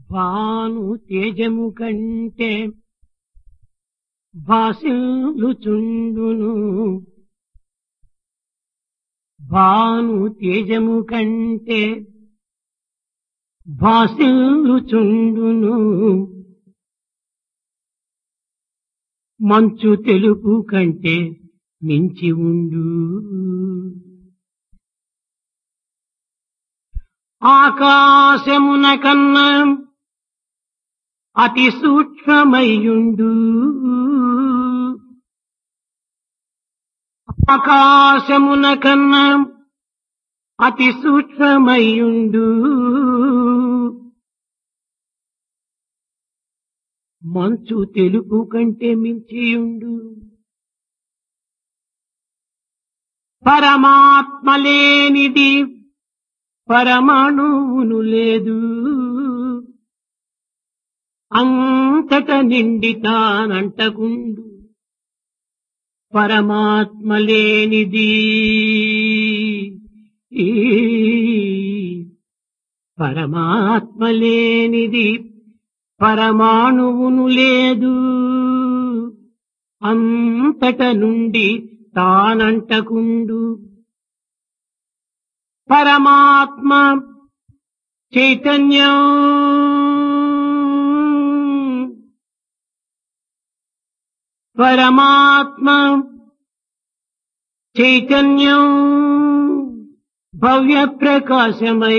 భాను తేజము కంటే భాసిల్లుచుండును భాను తేజము కంటే భాసిల్లుచుండును మంచు తెలుపు కంటే మించి ఉండు ఆకాశమున కన్నా అతి సూక్ష్మమయ్యుండు ఆకాశమున కన్నా అతి సూక్ష్మమయ్యుండు మంచు తెలుపు కంటే మించియుండు పరమాత్మ లేనిది పరమాణువును లేదు అంతట నిండి తానంటకుండు పరమాత్మ లేనిది ఈ పరమాత్మ లేనిది పరమాణువును లేదు అంతట నుండి తానంటకుండు పరమాత్మ చైతన్యం పరమాత్మ చైతన్యం భవ్య ప్రకాశమై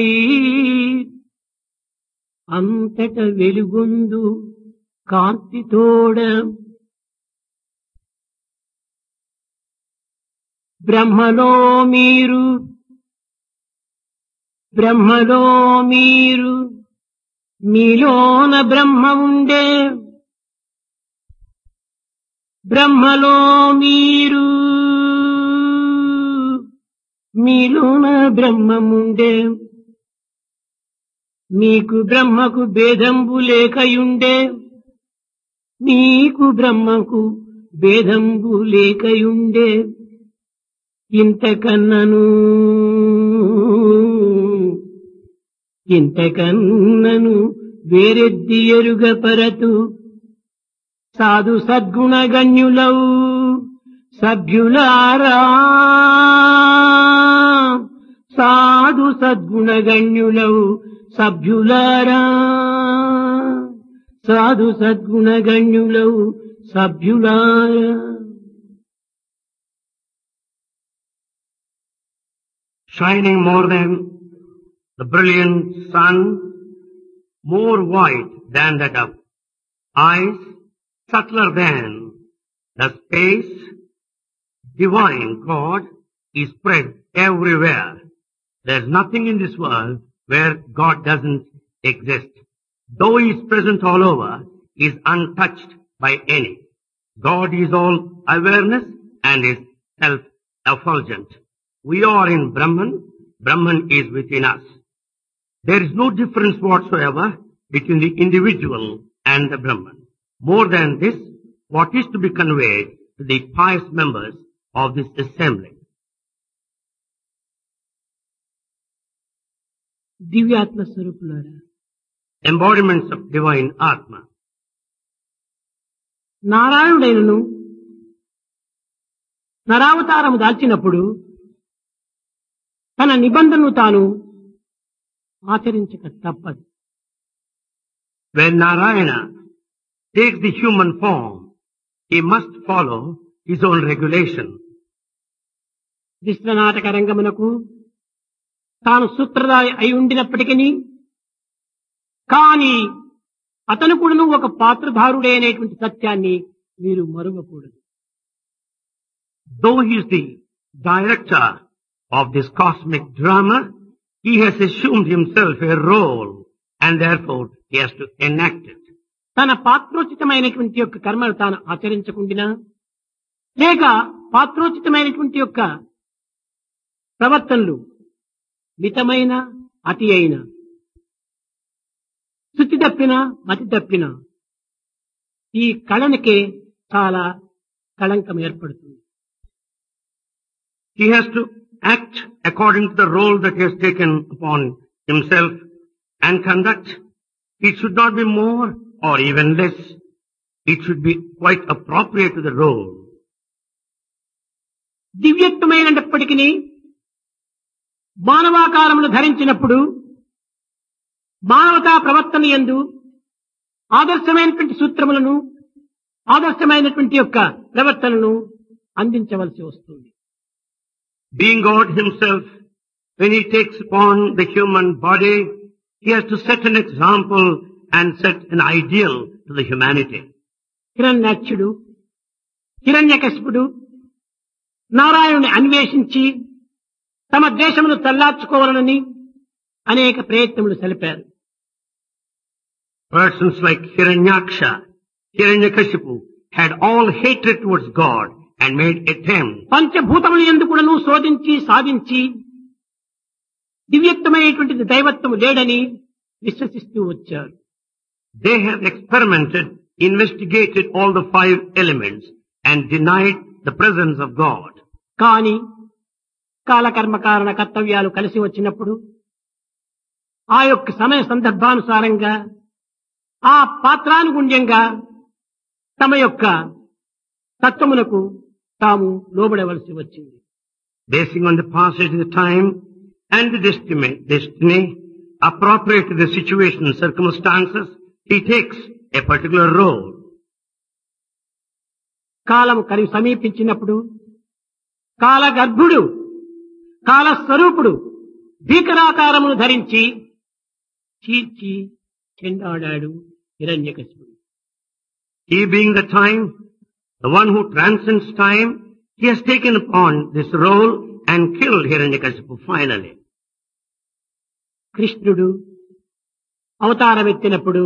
అంతట వెలుగొందు కాంతితోడ బ్రహ్మలో మీరు బ్రహ్మలో మీరు మీలోన బ్రహ్మ ఉండే బ్రహ్మలో మీరు మీలోన బ్రహ్మముండే మీకు బ్రహ్మకు భేదంబు లేకయుండే మీకు బ్రహ్మకు భేదంబు లేకయుండే ఇంతకన్నను ఇంతకన్నను వేరెద్ది ఎరుగ పరతు సాధు సద్గుణగణ్యులవు సభ్యులారా సాధు సద్గుణగణ్యులవు సభ్యులారా సాధు సద్గుణగణ్యులవు సభ్యులారా shining more than the brilliant sun, more white than the dove, eyes subtler than the space, divine God is spread everywhere. There's nothing in this world where God doesn't exist. Though He is present all over, He is untouched by any. God is all awareness and is self-effulgent. We are in Brahman, Brahman is within us. There is no difference whatsoever between the individual and the Brahman. More than this, what is to be conveyed to the pious members of this assembly? దివ్యాత్మ స్వరూపులారా Embodiments of divine Atma. నారాయణుడైనను నరావతారము దాల్చినప్పుడు తన నిబంధనను తాను ఆచరించక తప్పదు When Narayana takes the human form, he must follow his own regulation. విశ్వనాటక రంగమునకు తాను సూత్రధారి అయి ఉండినప్పటికీ కాని అతను కూడాను ఒక పాత్రధారుడే అనేటువంటి సత్యాన్ని మీరు మరువకూడదు Though he is the director of this cosmic drama, he has assumed himself a role and therefore he has to enact it. తన పాత్రోచితమైనటువంటి యొక్క కర్మను తాను ఆచరించకుండినా లేక పాత్రోచితమైనటువంటి యొక్క ప్రవర్తనలు మితమైన అతి అయిన శుచి తప్పిన మతి తప్పిన ఈ కళనికే చాలా కళంకం ఏర్పడుతుంది He has to act according to the role that he has taken upon himself and conduct It should not be more or even less. It should be quite appropriate to the role. దివ్యత్వమైనప్పటికీ మానవాకారమును ధరించినప్పుడు మానవతా ప్రవర్తన యందు ఆదర్శమైనటువంటి సూత్రములను ఆదర్శమైనటువంటి యొక్క ప్రవర్తనను అందించవలసి వస్తుంది Being God himself, when he takes upon the human body, he has to set an example and set an ideal to the humanity. హిరణ్యాక్షుడు హిరణ్యకశిపుడు నారాయణుని అన్వేషించి తమ దేశమును తల్లార్చుకోవాలని అనేక ప్రయత్నములు సలిపారు Persons like Hiranyaksha, Hiranyakashipu had all hatred towards God and made attempts పంచభూతములు ఎందుకును శోధించి సాధించి దివ్యత్వమైనటువంటిది దైవత్వము లేడని విశ్వసిస్తూ వచ్చారు They have experimented, investigated all the five elements and denied the presence of God. కాని కాలకర్మకారణ కర్తవ్యాలు కలిసి వచ్చినప్పుడు ఆ యొక్క సమయ సందర్భానుసారంగా ఆ పాత్రానుగుణ్యంగా తమ యొక్క తత్వమునకు తాము లోబడవలసి వచ్చింది Basing on the passage of the time and the destiny, destiny appropriate to the situation and circumstances, he takes a particular role. కాలము కలి సమీపించినప్పుడు కాలగర్భుడు కాలస్వరూపుడు భీకరాకారమును ధరించి చీల్చి చెండాడాడు హిరణ్యకశిపుడు He being the time, the one who transcends time, he has taken upon this role and killed Hiranyakashipu finally. కృష్ణుడు అవతారమెత్తినప్పుడు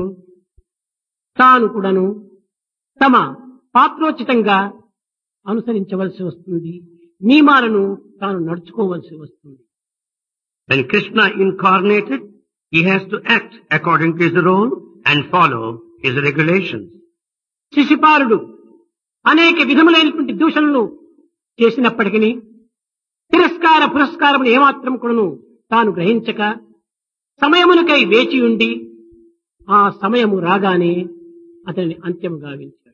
తాను కూడాను తమ పాత్రోచితంగా అనుసరించవలసి వస్తుంది నియమాలను తాను నడుచుకోవలసి వస్తుంది When Krishna incarnated, he has to act according to his role and follow his regulations. శిశుపాలుడు అనేక విధములైనటువంటి దూషణలు చేసినప్పటికీ తిరస్కార పురస్కారములు ఏమాత్రం కూడాను తాను గ్రహించక సమయమునకై వేచి ఉండి ఆ సమయము రాగానే అతనిని అంత్యము గావించాడు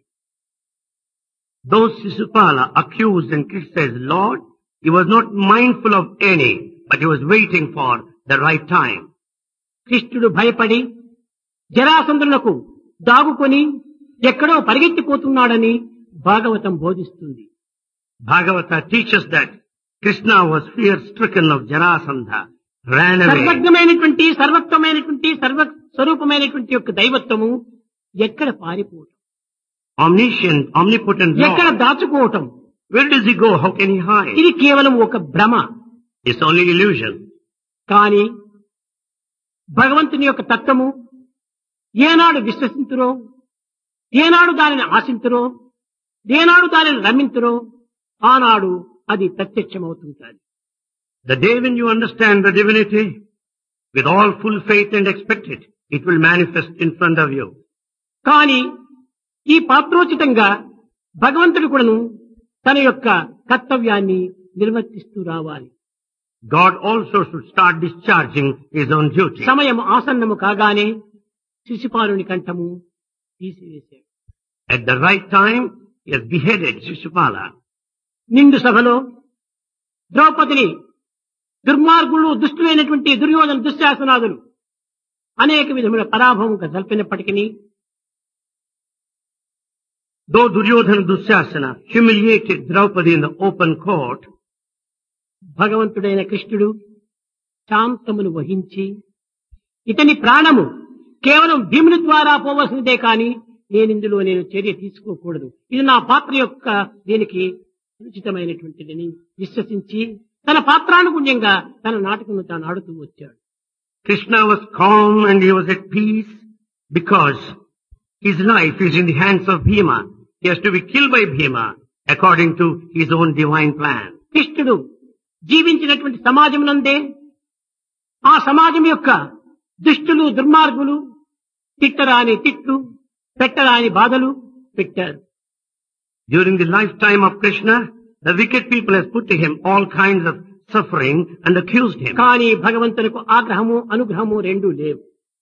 Though Sisupala accused and criticized the Lord, he was not mindful of any, but he was waiting for the right time. కృష్ణుడు భయపడి జరాసంధులకు దాగుకొని ఎక్కడో పరిగెత్తిపోతున్నాడని భాగవతం బోధిస్తుంది Bhagavata teaches that Krishna was fear stricken of Jarasandha, ran away. సర్వజ్ఞమైనటువంటి సర్వత్వమైనటువంటి సర్వ స్వరూపమైనటువంటి యొక్క దైవత్వము ఎక్కడ పారిపోవటం Omniscient, omnipotent ఎక్కడ Lord. దాచుకోవటం Where does he go? How can he hide? ఇది కేవలం ఒక భ్రమ It's only illusion. కానీ భగవంతుని యొక్క తత్వము ఏనాడు విశ్వసింతురో ఏనాడు దానిని ఆశింతురో ఏనాడు దానిని రమింతురో ఆనాడు అది ప్రత్యక్షమవుతుంటాది The day when you understand the divinity, with all full faith and expect it, it will manifest in front of you. కానీ ఈ పాత్రోచితంగా భగవంతుడు కూడాను తన యొక్క కర్తవ్యాన్ని నిర్వర్తిస్తూ రావాలి God also should start discharging his own duty. సమయం ఆసన్నము కాగానే శిశుపాలుని కంఠము తీసివేశాడు At the right time, he has beheaded Shishupala. నిండు సభలో ద్రౌపదిని దుర్మార్గులు దుష్టులైనటువంటి దుర్యోధన దుశ్శాసనాదులు అనేక విధముల పరాభవం జల్పినప్పటికీ Though Duryodhana Dusyasana humiliated Draupadi in the open court, భగవంతుడైన కృష్ణుడు శాంతమును వహించి ఇతని ప్రాణము కేవలం భీముని ద్వారా పోవలసినదే కాని నేను ఇందులో నేను చర్య తీసుకోకూడదు ఇది నా పాత్ర యొక్క దీనికి ఉచితమైనటువంటిదని విశ్వసించి తన పాత్రానుగుణ్యంగా తన నాటకం తాను ఆడుతూ వచ్చాడు Krishna was calm and he was at peace because his life is in the hands of Bhima. He has to be killed by Bhima according to his own divine plan. కృష్ణుడు జీవించినటువంటి సమాజం నందే ఆ సమాజం యొక్క దుష్టులు దుర్మార్గులు తిట్టరాని తిట్లు పెట్టరాని బాధలు పెట్టారు During the lifetime of Krishna, the wicked people has put to him all kinds of suffering and accused him. కానీ భగవంతునికి ఆగ్రహము అనుగ్రహము రెండూ లేవు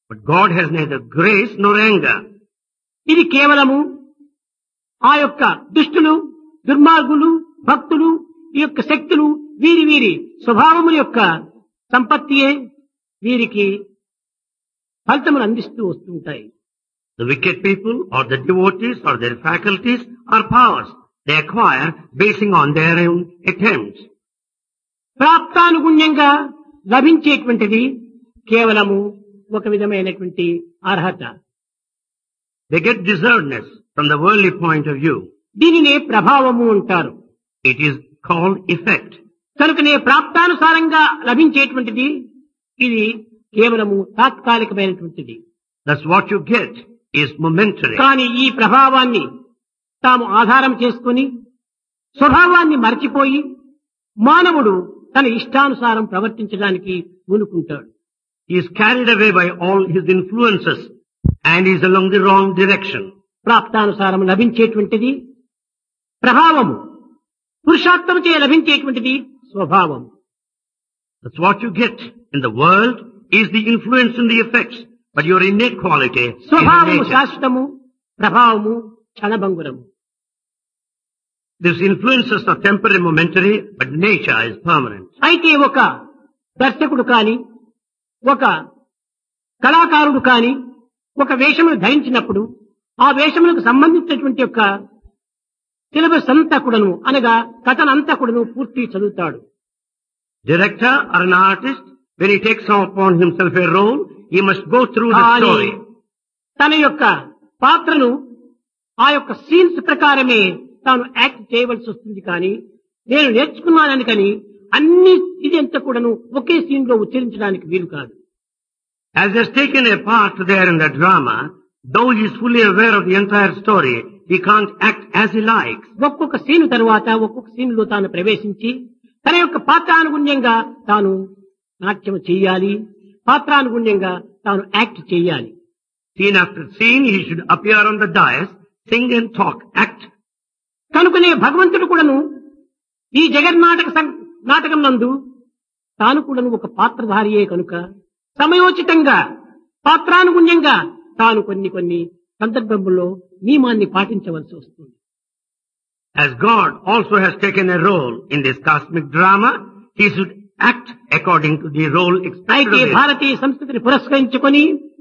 But God has neither grace nor anger. ఇది కేవలము ఆ యొక్క దుష్టులు దుర్మార్గులు భక్తులు ఈ యొక్క శక్తులు వీరి వీరి స్వభావముల యొక్క సంపత్తియే వీరికి ఫలితములు అందిస్తూ వస్తుంటాయి The wicked people or the devotees or their faculties or powers they acquire basing on their own attempts. ప్రాప్తానుగుణ్యంగా లభించేటువంటిది కేవలము ఒక విధమైనటువంటి అర్హత They get deservedness from the worldly point of view. దీనినే ప్రభావము అంటారు It is called effect. కనుకనే ప్రాప్తానుసారంగా లభించేటువంటిది ఇది కేవలము తాత్కాలికమైనటువంటిది That's what you get is momentary. కానీ ఈ ప్రభావాన్ని తాము ఆధారం చేసుకుని స్వభావాన్ని మరచిపోయి మానవుడు తన ఇష్టానుసారం ప్రవర్తించడానికి పూనుకుంటాడు He is carried away by all his influences and is along the wrong direction. ప్రాప్తానుసారం లభించేటువంటిది ప్రభావము పురుషార్థము చే లభించేటువంటిది స్వభావము That's what you get in the world is the influence and the effects. But your innate quality is in స్వభావము nature. శాశ్వతము ప్రభావము క్షణభంగురము These influences are temporary, momentary, but nature is permanent. అయితే ఒక దర్శకుడు కాని ఒక కళాకారుడు కాని ఒక వేషమును ధరించినప్పుడు ఆ వేషములకు సంబంధించినటువంటి యొక్క సిలబస్ అంతా కూడాను అనగా కథనంతా కూడాను పూర్తి చదువుతాడు Director or an artist, when he takes upon himself a role, he must go through the కానీ story. తన యొక్క పాత్రను ఆ యొక్క సీన్స్ ప్రకారమే తాను యాక్ట్ చేయవలసి వస్తుంది కానీ నేను నేర్చుకున్నానని కానీ అన్ని ఇది అంతా కూడాను ఒకే సీన్ లో ఉచ్చరించడానికి వీలు కాదు As he has taken a part there in the drama, though he is fully aware of the entire story, he can't act as he likes. ఒక్కొక్క సీన్ తరువాత ఒక్కొక్క సీన్ లో తాను ప్రవేశించి తన యొక్క పాత్రానుగుణ్యంగా తాను నాట్యం చెయ్యాలి పాత్రానుగుణ్యంగా తాను యాక్ట్ చెయ్యాలి Scene after scene, he should appear on the dais, sing and talk, act. కనుకనే భగవంతుడు కూడాను ఈ జగన్నాటక సం- నాటకం నందు తాను కూడాను ఒక పాత్రధారియే కనుక సమయోచితంగా పాత్రానుగుణ్యంగా తాను కొన్ని కొన్ని సందర్భంలో నియమాన్ని పాటించవలసి వస్తుంది As God also has taken a role in this cosmic drama, he should act according to the role expected అయితే of him. భారతీయ సంస్కృతిని పురస్కరించుకొని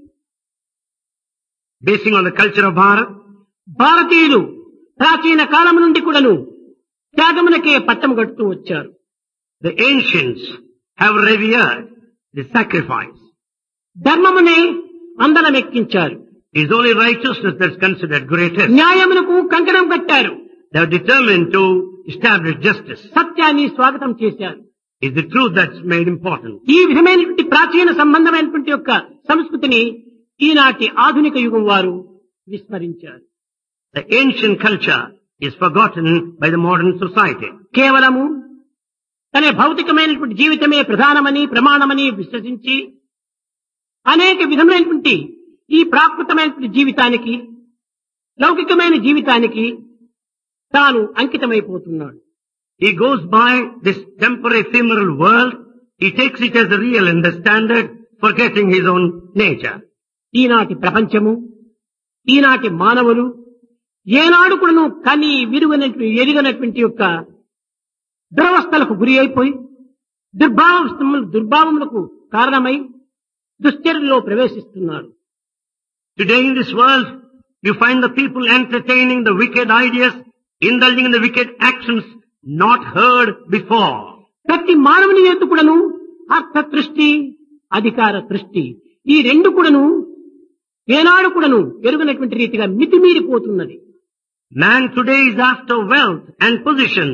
Basing on the culture of Bharat, భారతీయులు ప్రాచీన కాలం నుండి కూడాను త్యాగమునకే పట్టం కడుతూ వచ్చారు the ancients have revered the sacrifice. ధర్మమునే అందలమెక్కించారు It is only righteousness that's considered greatest. న్యాయమునకు కంకణం కట్టారు They are determined to establish justice. సత్యాన్ని స్వాగతం చేశారు It's the truth that's made important. ఈ విధమైనటువంటి ప్రాచీన సంబంధమైనటువంటి యొక్క సంస్కృతిని ఈనాటి ఆధునిక యుగం వారు విస్మరించారు The ancient culture is forgotten by the modern society. కేవలము తన భౌతికమైనటువంటి జీవితమే ప్రధానమని ప్రమాణమని విశ్వసించి అనేక విధమైనటువంటి ఈ ప్రాకృతమైనటువంటి జీవితానికి లౌకికమైన జీవితానికి తాను అంకితమైపోతున్నాడు He goes by this temporary ephemeral world. He takes it as the real and the standard, forgetting his own nature. ఈనాటి ప్రపంచము ఈనాటి మానవులు ఏనాడు కూడాను కని విరుగనటువంటి ఎరుగనటువంటి యొక్క దురవస్థలకు గురి అయిపోయి దుర్భావములు దుర్భావములకు కారణమై దుశ్చర్యలో ప్రవేశిస్తున్నారు Today in this world, you find the people entertaining the wicked ideas, indulging in the wicked actions not heard before. ప్రతి మానవుని యొక్క కూడాను అర్థ దృష్టి అధికార దృష్టి ఈ రెండు కూడాను ఏనాడు కూడాను ఎరుగనటువంటి రీతిగా మితిమీరిపోతున్నది Man today is after wealth and position.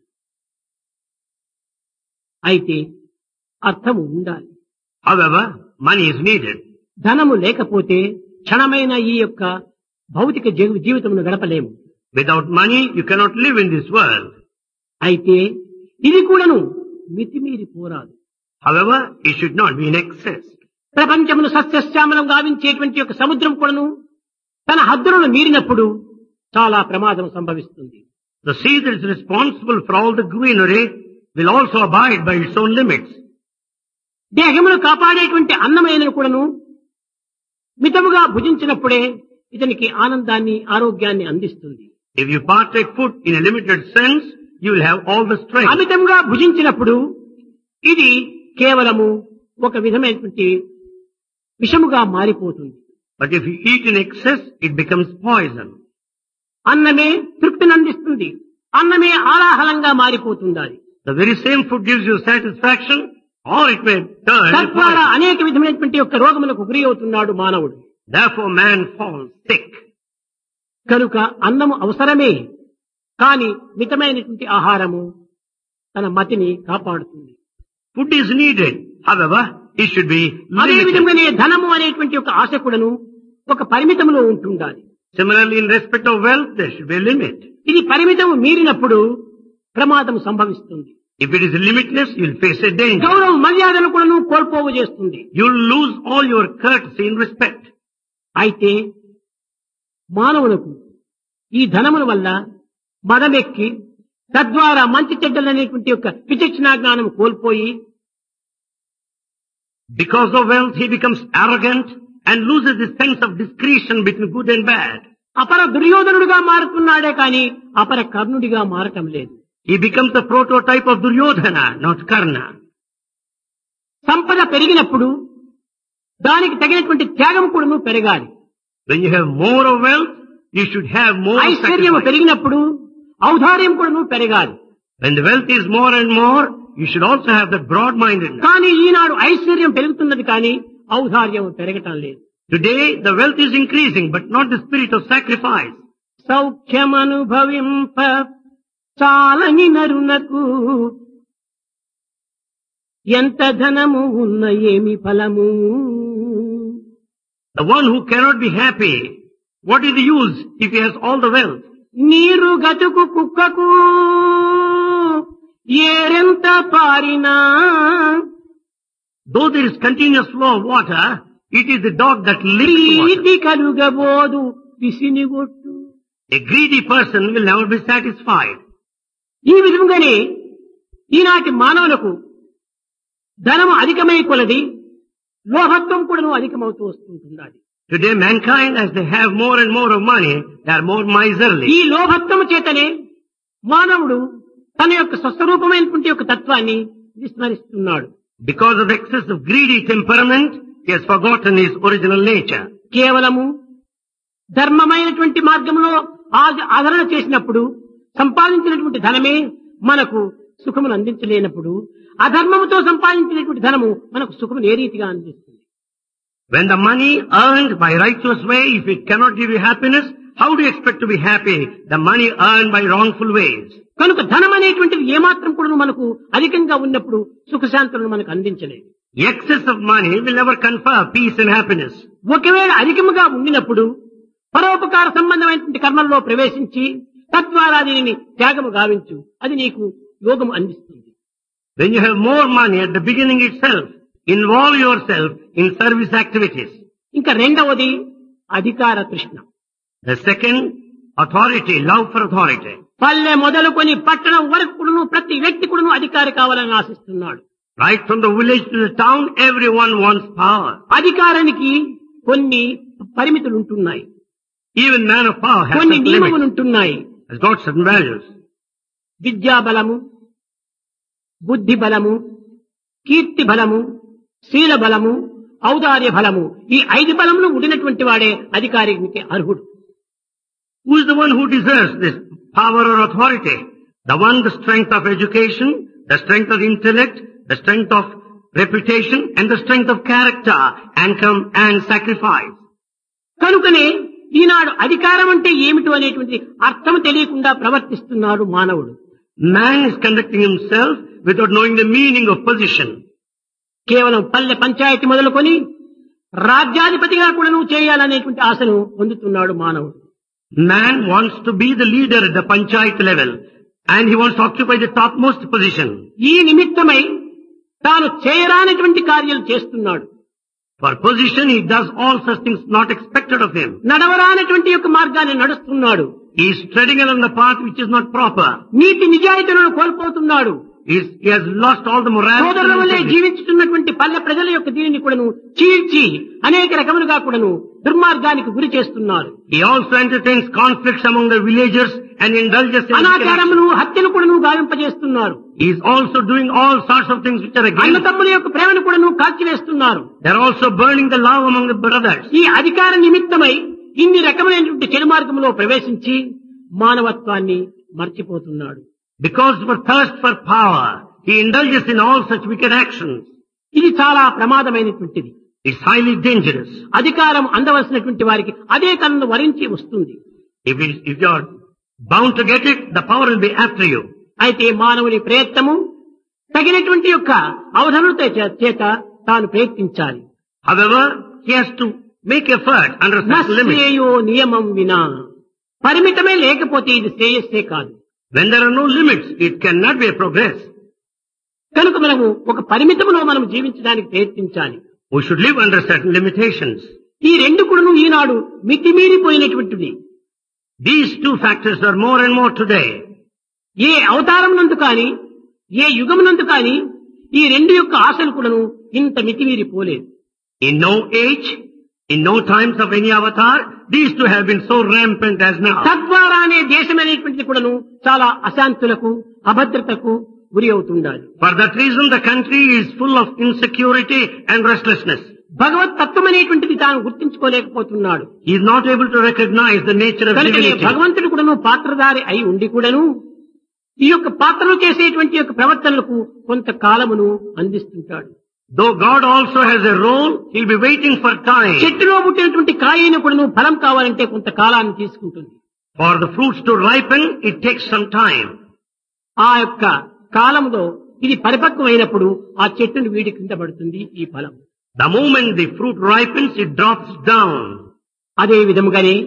అయితే అర్థము ఉండాలి However, money is needed. ధనము లేకపోతే క్షణమైన ఈ యొక్క భౌతిక జీవ- జీవితమును గడపలేము Without money, you cannot live in this world. అయితే ఇది కూడాను మితిమీరి పోరాదు However, it should not be in excess. ప్రపంచమును సస్యశ్యామలం గావించేటువంటి యొక్క సముద్రం కూడాను తన హద్దులను మీరినప్పుడు చాలా ప్రమాదం సంభవిస్తుంది The sea that is responsible for all the greenery will also abide by its own limits. దేహమును కాపాడేటువంటి అన్నమైనను కూడాను మితముగా భుజించినప్పుడే ఇతనికి ఆనందాన్ని ఆరోగ్యాన్ని అందిస్తుంది If you partake food in a limited sense, you will have all the strength. అమితంగా భుజించినప్పుడు ఇది కేవలము ఒక విధమైనటువంటి విషముగా మారిపోతుంది But if you eat in excess, it becomes poison. అన్నమే తృప్తిని అందిస్తుంది అన్నమే ఆలాహలంగా మారిపోతుంది అది The very same food gives you satisfaction, or it may turn తద్వారా poison. అనేక విధమైనటువంటి యొక్క రోగములకు గురి అవుతున్నాడు మానవుడు Therefore man falls sick. కనుక అన్నము అవసరమే కానీ మితమైనటువంటి ఆహారము తన మతిని కాపాడుతుంది Food is needed. However, it should be అదే limited. విధంగానే ధనము అనేటువంటి ఒక ఆశ కూడాను ఒక పరిమితంలో ఉంటుండాలి Similarly, in respect of wealth, there should be a limit. ఇది పరిమితం మీరినప్పుడు ప్రమాదం సంభవిస్తుంది If it is limitless, you'll face a danger. గౌరవ మర్యాదలు కూడాను కోల్పోవ చేస్తుంది You'll lose all your courtesy and respect. అయితే మానవులకు ఈ ధనముల వల్ల మదమెక్కి తద్వారా మంచి చెడ్డలు అనేటువంటి యొక్క విచక్షణా జ్ఞానం కోల్పోయి Because of wealth, he becomes arrogant and loses the sense of discretion between good and bad. అపర దుర్యోధనుడిగా మారుతున్నాడే కాని అపర కర్ణుడిగా మారటం లేదు He becomes the prototype of Duryodhana, not Karna. సంపద పెరిగినప్పుడు దానికి తగినటువంటి త్యాగం కూడాను పెరగాలి When you have more of wealth, you should have more ఐశ్వర్యం sacrifice. పెరిగినప్పుడు ఔదార్యం కూడాను పెరగాలి When the wealth is more and more, you should also have that broad-mindedness. కానీ ఈనాడు ఐశ్వర్యం పెరుగుతున్నది కానీ ఔదార్యం పెరగటం లేదు Today, the wealth is increasing, but not the spirit of sacrifice. సౌఖ్యమనుభవింప చాలని నరునకు ఎంత ధనము ఉన్న ఏమి ఫలము The one who cannot be happy, what is the use if he has all the wealth? నీరు గతుకు కుక్కకు ఏరెంత పారినా Though there is continuous flow of water, it is the dog that licks water. Preethi కలుగబోదు పిసినిగొట్టు A greedy person will never be satisfied. ఈ విధంగానే ఈనాటి మానవులకు ధనము అధికమై కొలది లోహత్వం కూడాను అధికమవుతూ వస్తుంటున్నది Today mankind, as they have more and more of money, they are more miserly. ఈ లోభత్వము చేతనే మానవుడు తన యొక్క స్వస్వరూపమైనటువంటి యొక్క తత్వాన్ని విస్మరిస్తున్నాడు Because of excess of greedy temperament, he has forgotten his original nature. కేవలము ధర్మమైనటువంటి మార్గంలో ఆ- ఆదరణ చేసినప్పుడు సంపాదించినటువంటి ధనమే మనకు సుఖమును అందించలేనప్పుడు అధర్మముతో సంపాదించినటువంటి ధనము మనకు సుఖమును ఏ రీతిగా అందిస్తుంది When the money earned by righteous way, if it cannot give you happiness, how do you expect to be happy? The money earned by wrongful ways. కనుక ధనం అనేటువంటిది ఏమాత్రం కూడా మనకు అధికంగా ఉన్నప్పుడు సుఖశాంతులను మనకు అందించలేదు Excess of money will never confer peace and happiness. ఒకవేళ అధికముగా ఉండినప్పుడు పరోపకార సంబంధమైనటువంటి కర్మల్లో ప్రవేశించి తద్వారా దీనిని త్యాగము గావించు అది నీకు యోగం అందిస్తుంది When you have more money at the beginning itself, involve yourself in service activities. ఇంకా రెండవది అధికార తృష్ణ The second, authority, love for authority. పల్లె మొదలుకొని పట్టణం వరకు కూడాను ప్రతి వ్యక్తి కూడాను అధికారి కావాలని ఆశిస్తున్నాడు Right from the village to the town, everyone wants power. అధికారానికి కొన్ని పరిమితులు ఉంటున్నాయి Even man of power has కొన్ని certain నియమములు limits, ఉంటున్నాయి has got certain values. విద్యా బలము బుద్ధి బలము కీర్తి బలము శీల బలము ఔదార్య బలము ఈ ఐదు బలములు ఉండినటువంటి వాడే అధికారికి అర్హుడు Who is the one who deserves this power or authority? The one, the strength of education, the strength of intellect, the strength of reputation, and the strength of character, and come and sacrifice. కనుకనే ఈనాడు అధికారం అంటే ఏమిటో అనేటువంటి అర్థం తెలియకుండా ప్రవర్తిస్తున్నాడు మానవుడు Man is conducting himself without knowing the meaning of position. కేవలం పల్లె పంచాయతీ మొదలుకొని రాజ్యాధిపతిగా కూడా నువ్వు చేయాలనేటువంటి ఆశను పొందుతున్నాడు మానవుడు Man wants to be the leader at the panchayat level, and he wants to occupy the topmost position. ఈ నిమిత్తమై తాను చేయరానటువంటి కార్యాలు చేస్తున్నాడు For position, he does all such things not expected of him. నడవరానటువంటి యొక్క మార్గాన్ని నడుస్తున్నాడు He is treading along the path which is not proper. నీతి నిజాయితీలను కోల్పోతున్నాడు He's, he has lost all the morality. సోదరుల and వల్లే integrity. జీవించుతున్నటువంటి పల్లె ప్రజల యొక్క దీనిని కూడాను చీల్చి అనేక రకములుగా కూడాను దుర్మార్గానికి గురి చేస్తున్నారు He also entertains conflicts among the villagers and indulges in wicked actions. అనాచారములు హత్యలు కూడాను గావింపజేస్తున్నారు He is also doing all sorts of things which are against. అన్నతమ్ముల యొక్క ప్రేమను కూడాను కాల్చివేస్తున్నారు They are also burning the love among the brothers. ఈ అధికార నిమిత్తమై ఇన్ని రకమైనటువంటి చెడు మార్గంలో ప్రవేశించి మానవత్వాన్ని మర్చిపోతున్నాడు Because for thirst for power, he indulges in all such wicked actions. ఇది చాలా ప్రమాదమైనటువంటిది It's highly dangerous. అధికారం అందవలసినటువంటి వారికి అదే తనను వరించి వస్తుంది If, it, if you are bound to get it, the power will be after you. అయితే మానవుని ప్రయత్నము తగినటువంటి యొక్క అవధనులత చేత తాను ప్రయత్నించాలి However, he has to make effort under certain limits. నశ్రేయో నియమం వినా పరిమితమే లేకపోతే ఇది శ్రేయస్సే కాదు When there are no limits, it cannot be a progress. కనుక మనము ఒక పరిమితములో మనం జీవించడానికి ప్రయత్నించాలి We should live under certain limitations. ఈ రెండు కూడాను ఈనాడు మితిమీరిపోయినటువంటిది These two factors are more and more today. ఏ అవతారం నందు కాని ఏ యుగమునందు కాని ఈ రెండు యొక్క ఆశలు కూడాను ఇంత మితిమీరిపోలేదు In no age, in no times of any avatar, these two have been so rampant as now. తద్వారా అనే దేశం అనేటువంటిది కూడాను చాలా అశాంతులకు అభద్రతకు గురి అవుతుండాలి For that reason, the country is full of insecurity and restlessness. భగవత్ తత్వం అనేటువంటిది తాను గుర్తించుకోలేకపోతున్నాడు He is not able to recognize the nature of కనుక divinity. భగవంతుడు కూడాను పాత్రధారి అయి ఉండి కూడాను ఈ యొక్క పాత్రలు చేసేటువంటి యొక్క ప్రవర్తనలకు కొంత కాలమును అందిస్తుంటాడు Though God also has a role, he'll be waiting for time చెట్టులో పుట్టినటువంటి కాయను కూడాను ఫలం కావాలంటే కొంత కాలాన్ని తీసుకుంటుంది for the fruits to ripen. It takes some time. ఆ యొక్క కాలంలో ఇది పరిపక్వమైనప్పుడు ఆ చెట్టును వీడి కింద పడుతుంది ఈ ఫలం The moment the fruit ripens, it drops down. అదే విధముగానే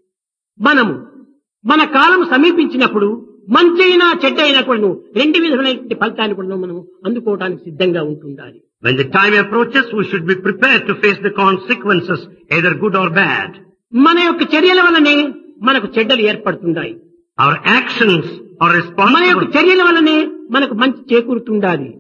మనము మన కాలం సమీపించినప్పుడు మంచైనా చెడ్డైనా కూడాను రెండు విధమైనటువంటి ఫలితాన్ని కూడా మనం అందుకోవడానికి సిద్ధంగా ఉంటుండాలి When the time approaches, we should be prepared to face the consequences, either good or bad. మన యొక్క చర్యల వల్లనే మనకు చెడ్డలు ఏర్పడుతుండాయి Our actions are మన యొక్క responsible. చర్యల వల్లనే మనకు మంచి చేకూరుతుండాలి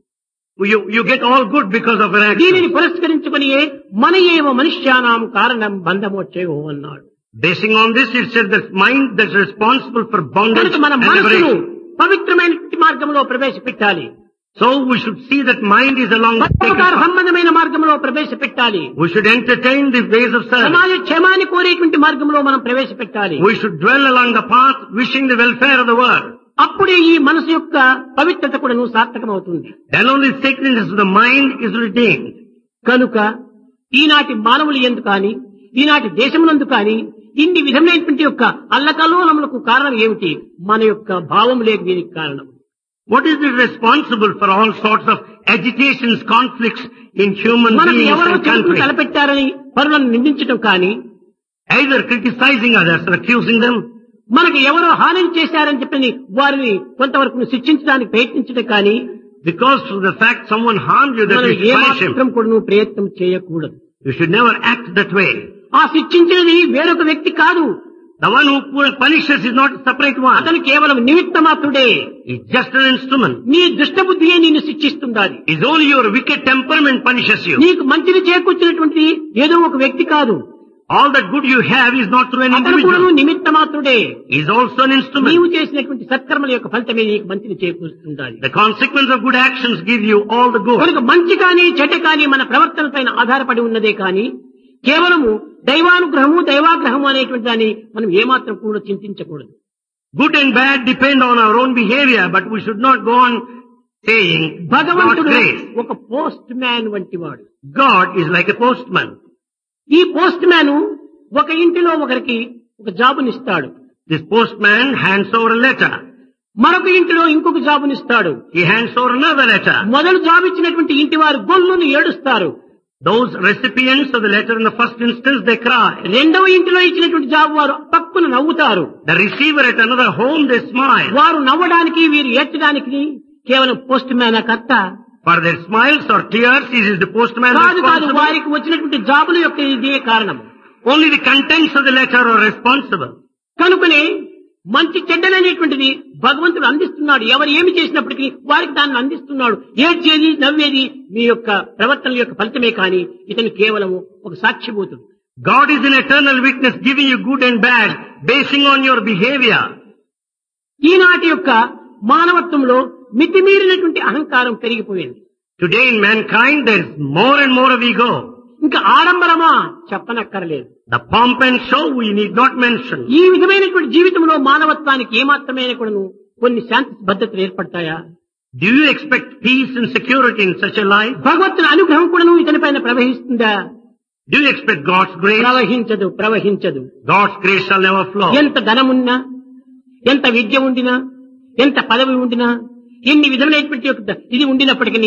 You, you get all good because of our దీనిని actions. పురస్కరించుకుని మన ఏవ మనుష్యానాం కారణం బంధమోచ్చేవో అన్నాడు Basing on this, it says that mind that's responsible for bondage కనుక మన and మనసును liberation. పవిత్రమైనటువంటి మార్గంలో ప్రవేశపెట్టాలి So we should see that mind is along the sacred పరోపకార path. సంబంధమైన మార్గంలో ప్రవేశపెట్టాలి We should entertain the ways of service. సమాజ క్షేమాన్ని కోరేటువంటి మార్గంలో మనం ప్రవేశపెట్టాలి We should dwell along the path wishing the welfare of the world. అప్పుడే ఈ మనసు యొక్క పవిత్రత కూడా సార్థకమవుతుంది Then only sacredness of the mind is redeemed. కనుక ఈనాటి మానవులు ఎందు కాని ఈనాటి దేశమునందు కాని ఇన్ని విధమైనటువంటి యొక్క అల్లకల్లోలములకు కారణం ఏమిటి మన యొక్క భావం లేక దీనికి కారణం What is it responsible for all sorts of agitations, conflicts in human మనకు beings ఎవరో and చెడుకు countries? తలపెట్టారని పరులను నిందించడం కానీ Either criticizing others or accusing them, మనకు ఎవరో హాని చేశారని చెప్పని వారిని కొంతవరకు శిక్షించడానికి ప్రయత్నించడం కానీ because of the fact someone harmed you that మనం you should punish ఏమాత్రం him. కూడా ప్రయత్నం చేయకూడదు You should never act that way. ఆ శిక్షించినది వేరొక వ్యక్తి కాదు The one who pu- punishes is not a separate one. అతను కేవలం నిమిత్త మాత్రుడే He's just an instrument. నీ దుష్టబుద్ధియే నిన్ను శిక్షిస్తుండాలి It's only your wicked temperament punishes you. నీకు మంచిని చేకూర్చినటువంటిది ఏదో ఒక వ్యక్తి కాదు All that good you have is not through an అతను కూడా individual. నిమిత్త మాత్రుడే He's also an నీవు instrument. చేసినటువంటి సత్కర్మల యొక్క ఫలితమే నీకు మంచిని చేకూరుస్తుండాలి The consequence of good actions give you all the good. కనుక మంచి కానీ చెడ్డ కానీ మన ప్రవర్తన పైన ఆధారపడి ఉన్నదే కానీ కేవలము దైవానుగ్రహము దైవాగ్రహము అనేటువంటి దాన్ని మనం ఏమాత్రం కూడా చింతించకూడదు Good and bad depend on our own behavior, but we should not go on saying God's భగవంతుడు grace. ఒక పోస్ట్ మ్యాన్ వంటి వాడు God is like a postman. ఈ పోస్ట్ మ్యాన్ ఒక ఇంటిలో ఒకరికి ఒక జాబునిస్తాడు This postman hands over a letter. మరొక ఇంటిలో ఇంకొక జాబునిస్తాడు He hands over another letter. మొదలు జాబ్ ఇచ్చినటువంటి ఇంటి వారు గొల్లును ఏడుస్తారు Those recipients of the letter in the first instance, they cry. రెండవ ఇంటిలో ఇచ్చినటువంటి జాబ్ వారు పక్కున నవ్వుతారు The receiver at another home, they smile. వారు నవ్వడానికి వీరు ఏడ్చడానికి కేవలం పోస్ట్ మ్యాన్ కర్త For their smiles or tears, he is the postman కాదు కాదు responsible. వారికి వచ్చినటువంటి జాబుల యొక్క ఇదే కారణం Only the contents of the letter are responsible. కనుకనే మంచి చెడ్డలనేటువంటిది భగవంతుడు అందిస్తున్నాడు ఎవరు ఏమి చేసినప్పటికీ వారికి దాన్ని అందిస్తున్నాడు ఏడ్చేది నవ్వేది మీ యొక్క ప్రవర్తన యొక్క ఫలితమే కానీ ఇతను కేవలం ఒక సాక్షిభూతుడు God is an eternal witness giving you good and bad, basing on your behavior. ఈనాటి యొక్క మానవత్వంలో మితిమీరినటువంటి అహంకారం పెరిగిపోయింది Today in mankind there is more and more of ego. ఇంకా ఆడంబరమా చెప్పనక్కర్లేదు The pomp and show we need not mention. ఈ విధమైనటువంటి జీవితంలో మానవత్వానికి ఏమాత్రమైన కూడాను కొన్ని శాంతి భద్రతలు ఏర్పడతాయా Do you expect peace and security in such a life? భగవంతుని అనుగ్రహం కూడాను ఇతని పైన ప్రవహిస్తుందా Do you expect God's grace? ప్రవహించదు ప్రవహించదు God's grace shall never flow. ఎంత ధనమున్నా ఎంత విద్య ఉండినా ఎంత పదవి ఉండినా ఎన్ని విధమైనటువంటి యొక్క ఇది ఉండినప్పటికీ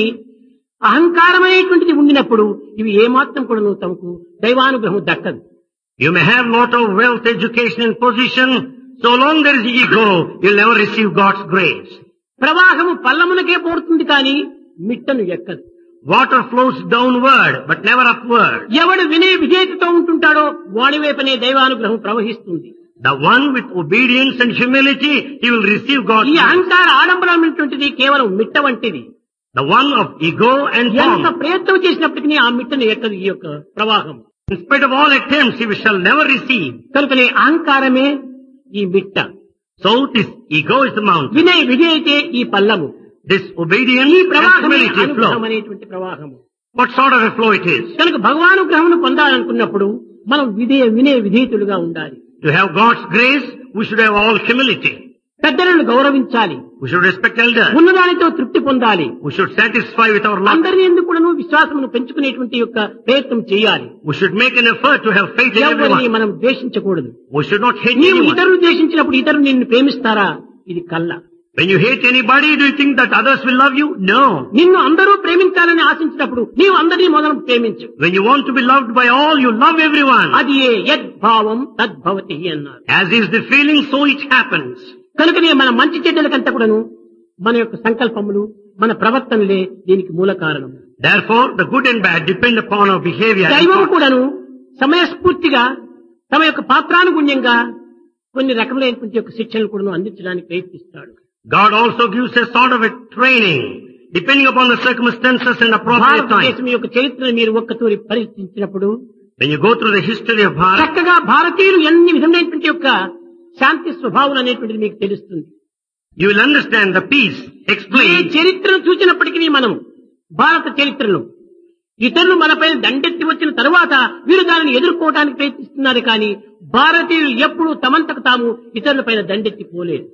అహంకారం అనేటువంటిది ఉండినప్పుడు ఇవి ఏమాత్రం కూడా తమకు దైవానుగ్రహం దక్కదు You may have lot of wealth, education and position. So long there is ego, you'll never receive God's grace. ప్రవాహము పల్లమునకే పోతుంది కానీ మిట్టను ఎక్కదు Water flows downward, but never upward. ఎవడు వినయ విధేయతతో ఉంటుంటాడో వాడి వైపునే దైవానుగ్రహం ప్రవహిస్తుంది The one with obedience and humility, he will receive God's ఈ grace. అహంకార ఆడంబరమైనటువంటిది కేవలం మిట్ట వంటిది The one of ego and ఎంత pomp. ప్రయత్నం చేసినప్పటికీ ఆ మిట్టను ఎక్కదు ఈ యొక్క ప్రవాహం In spite of all attempts, he shall never receive. కనుకనే అహంకారమే ఈ మిట్ట So this ego is the mountain. వినయ విధేయతే ఈ పల్లము This obedience ఈ and ప్రవాహమే humility అనుగ్రహం flow. అనేటువంటి ప్రవాహము What sort of a flow it is? కనుక భగవానుగ్రహమును పొందాలనుకున్నప్పుడు మనం విధేయ వినయ విధేయతులుగా ఉండాలి To have God's grace, we should have all humility. పెద్దలను గౌరవించాలి We should respect elders. ఉన్నదానితో తృప్తి పొందాలి We should satisfy with our luck. అందరి ఎందుకు కూడాను విశ్వాసమును పెంచుకునేటువంటి యొక్క ప్రయత్నం చేయాలి We should make an effort to have faith in ఎవరిని everyone. మనం ద్వేషించకూడదు We should not hate నీవు anyone. ఇతరులు ద్వేషించినప్పుడు ఇతరులు నిన్ను ప్రేమిస్తారా ఇది కళ్ళ When you hate anybody, do you think that others will love you? No. నిన్ను అందరూ ప్రేమించాలని ఆశించినప్పుడు నీవు అందరినీ మొదలు ప్రేమించు When you want to be loved by all, you love everyone. అది ఏ యద్భావం తద్భవతి అన్నారు As is the feeling, so it happens. కనుకనే మన మంచి చెడ్డలకంతా కూడాను మన యొక్క సంకల్పములు మన ప్రవర్తనలే దీనికి మూల కారణం Therefore, the good and bad depend upon our behavior. and దైవం thought. కూడాను సమయస్ఫూర్తిగా తమ యొక్క పాత్రానుగుణ్యంగా కొన్ని రకములైనటువంటి యొక్క శిక్షణలు కూడాను అందించడానికి ప్రయత్నిస్తాడు God also gives a sort of a training, depending upon the circumstances and appropriate time. భారతదేశం యొక్క చరిత్రను మీరు ఒక్కతూరి పరిశీలించినప్పుడు When you go through the history of Bharat, చక్కగా భారతీయులు ఎన్ని విధమైనటువంటి యొక్క శాంతి స్వభావం అనేటువంటిది మీకు తెలుస్తుంది you will understand the peace A explained. చరిత్రను చూసినప్పటికీ మనం భారత చరిత్రను ఇతరులు మనపై దండెత్తి వచ్చిన తరువాత వీరు దానిని ఎదుర్కోవడానికి ప్రయత్నిస్తున్నారు కానీ భారతీయులు ఎప్పుడూ తమంతకు తాము ఇతరులపైన దండెత్తి పోలేదు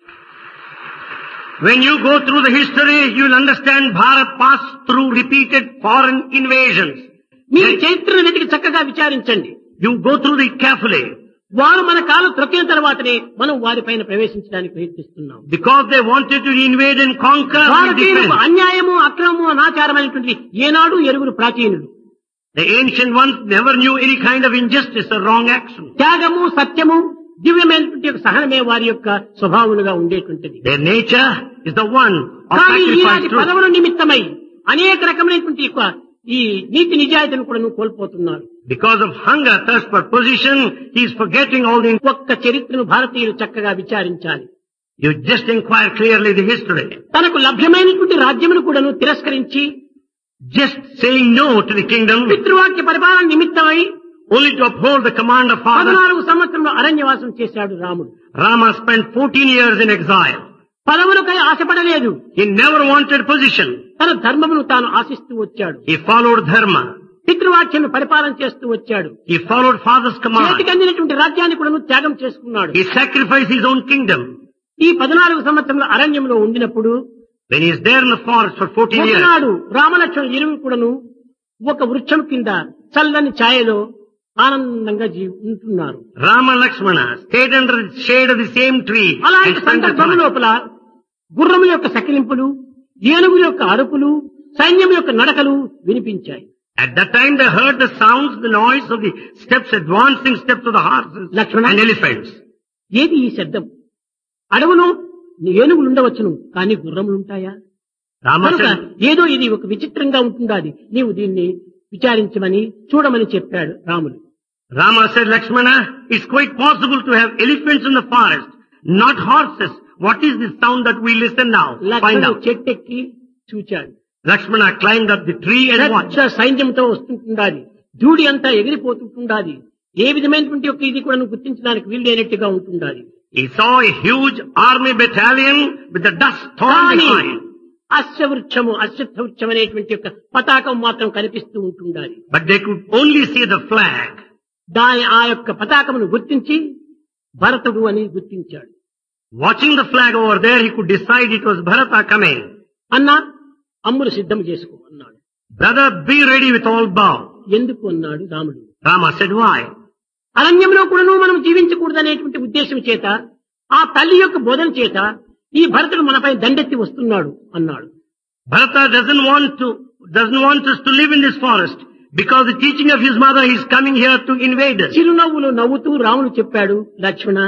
When you go through the history, you will understand Bharat passed through repeated foreign invasions. మీరు చరిత్రను వెతికి చక్కగా విచారించండి You go through it carefully. వారు మన కాలం త్రొక్కిన తర్వాతనే మనం వారిపైన ప్రవేశించడానికి ప్రయత్నిస్తున్నాం Because they wanted to invade and conquer and భారతీయులకు defend. అన్యాయము అక్రమము అనాచారమైనటువంటి ఏనాడు ఎరుగురు ప్రాచీనులు The ancient ones never knew any kind of injustice or wrong action. త్యాగము సత్యము దివ్యమైనటువంటి యొక్క సహనమే వారి యొక్క స్వభావములుగా ఉండేటువంటిది Their nature is the one of కానీ sacrifice ఈనాటి truth. పదవుల నిమిత్తమై అనేక రకమైనటువంటి యొక్క ఈ నీతి నిజాయితీని కూడా నువ్వు కోల్పోతున్నారు Because of hunger, thirst for position, he is forgetting all the... ఒక్క చరిత్రను భారతీయులు చక్కగా విచారించాలి You just inquire clearly the history. తనకు లభ్యమైనటువంటి రాజ్యమును కూడాను తిరస్కరించి Just saying no to the kingdom, పితృవాక్య పరిపాలన నిమిత్తమై only to uphold the command of father. పద్నాలుగు సంవత్సరంలో అరణ్యవాసం చేశాడు రాముడు Rama spent 14 years in exile. పదవులకై ఆశపడలేదు He never wanted position. తన ధర్మమును తాను ఆశిస్తూ వచ్చాడు He followed dharma. పితృవాక్యం పరిపాలన చేస్తూ వచ్చాడు He followed father's command. చేతికి అందినటువంటి రాజ్యాన్ని కూడా త్యాగం చేసుకున్నాడు He sacrificed his own kingdom. ఈ పద్నాలుగు సంవత్సరంలో అరణ్యంలో ఉండినప్పుడు When he is there in the forest for 14 years, ఒకనాడు రామలక్ష్మణ ఇరువు కూడాను ఒక వృక్షం కింద చల్లని ఛాయలో ఆనందంగా జీ- ఉంటున్నారు Rama Lakshmana stayed under the shade of the same tree and అలాంటి spent the సందర్భం time. లోపల గుర్రము యొక్క సకిలింపులు ఏనుగుల యొక్క అరుపులు సైన్యం యొక్క నడకలు వినిపించాయి At that time they heard the sounds, the noise of the steps, advancing steps of the horses Lakshmana. and elephants. ఏది ఈ శబ్దం అడవులో ఏనుగులు ఉండవచ్చును కానీ గుర్రములు ఉంటాయా Rama కనుక said, ఏదో ఇది ఒక విచిత్రంగా ఉంటుందాది నీవు దీన్ని విచారించమని చూడమని చెప్పాడు రాముడు Rama said, Lakshmana, it's quite possible to have elephants in the forest. not horses. What is the sound that we listen now? Find లక్ష్మణుడు out. చెట్టెక్కి చూచాడు Lakshmana climbed up the tree and watched. పెద్ద సైన్యంతో వస్తుంటుండాలి ధూళి అంతా ఎగిరిపోతుంటుండాలి ఏ విధమైనటువంటి యొక్క ఇది కూడా నువ్వు గుర్తించడానికి వీలు లేనట్టుగా ఉంటుండాలి He saw a huge army battalion with the dust torn కానీ behind. అశ్వవృక్షము అశ్వత్థ వృక్షం అనేటువంటి యొక్క పతాకం మాత్రం కనిపిస్తూ ఉంటుండాలి But they could only see the flag. దాని ఆ యొక్క పతాకమును గుర్తించి భరతుడు అని గుర్తించాడు Watching the flag over there, he could decide it was Bharata coming. అన్నా అమ్ములు సిద్ధం చేసుకో అన్నాడు Brother, be ready with all bow. ఎందుకు అన్నాడు రాముడు Rama said, why? అరణ్యంలో కూడాను మనం జీవించకూడదనేటువంటి ఉద్దేశం చేత ఆ తల్లి యొక్క బోధన చేత ఈ భరతుడు మనపై దండెత్తి వస్తున్నాడు అన్నాడు Bharata doesn't want to, doesn't want us to live in this forest. Because the teaching of his mother, he is coming here to invade us. చిరునవ్వులు నవ్వుతూ రాముడు చెప్పాడు లక్ష్మణ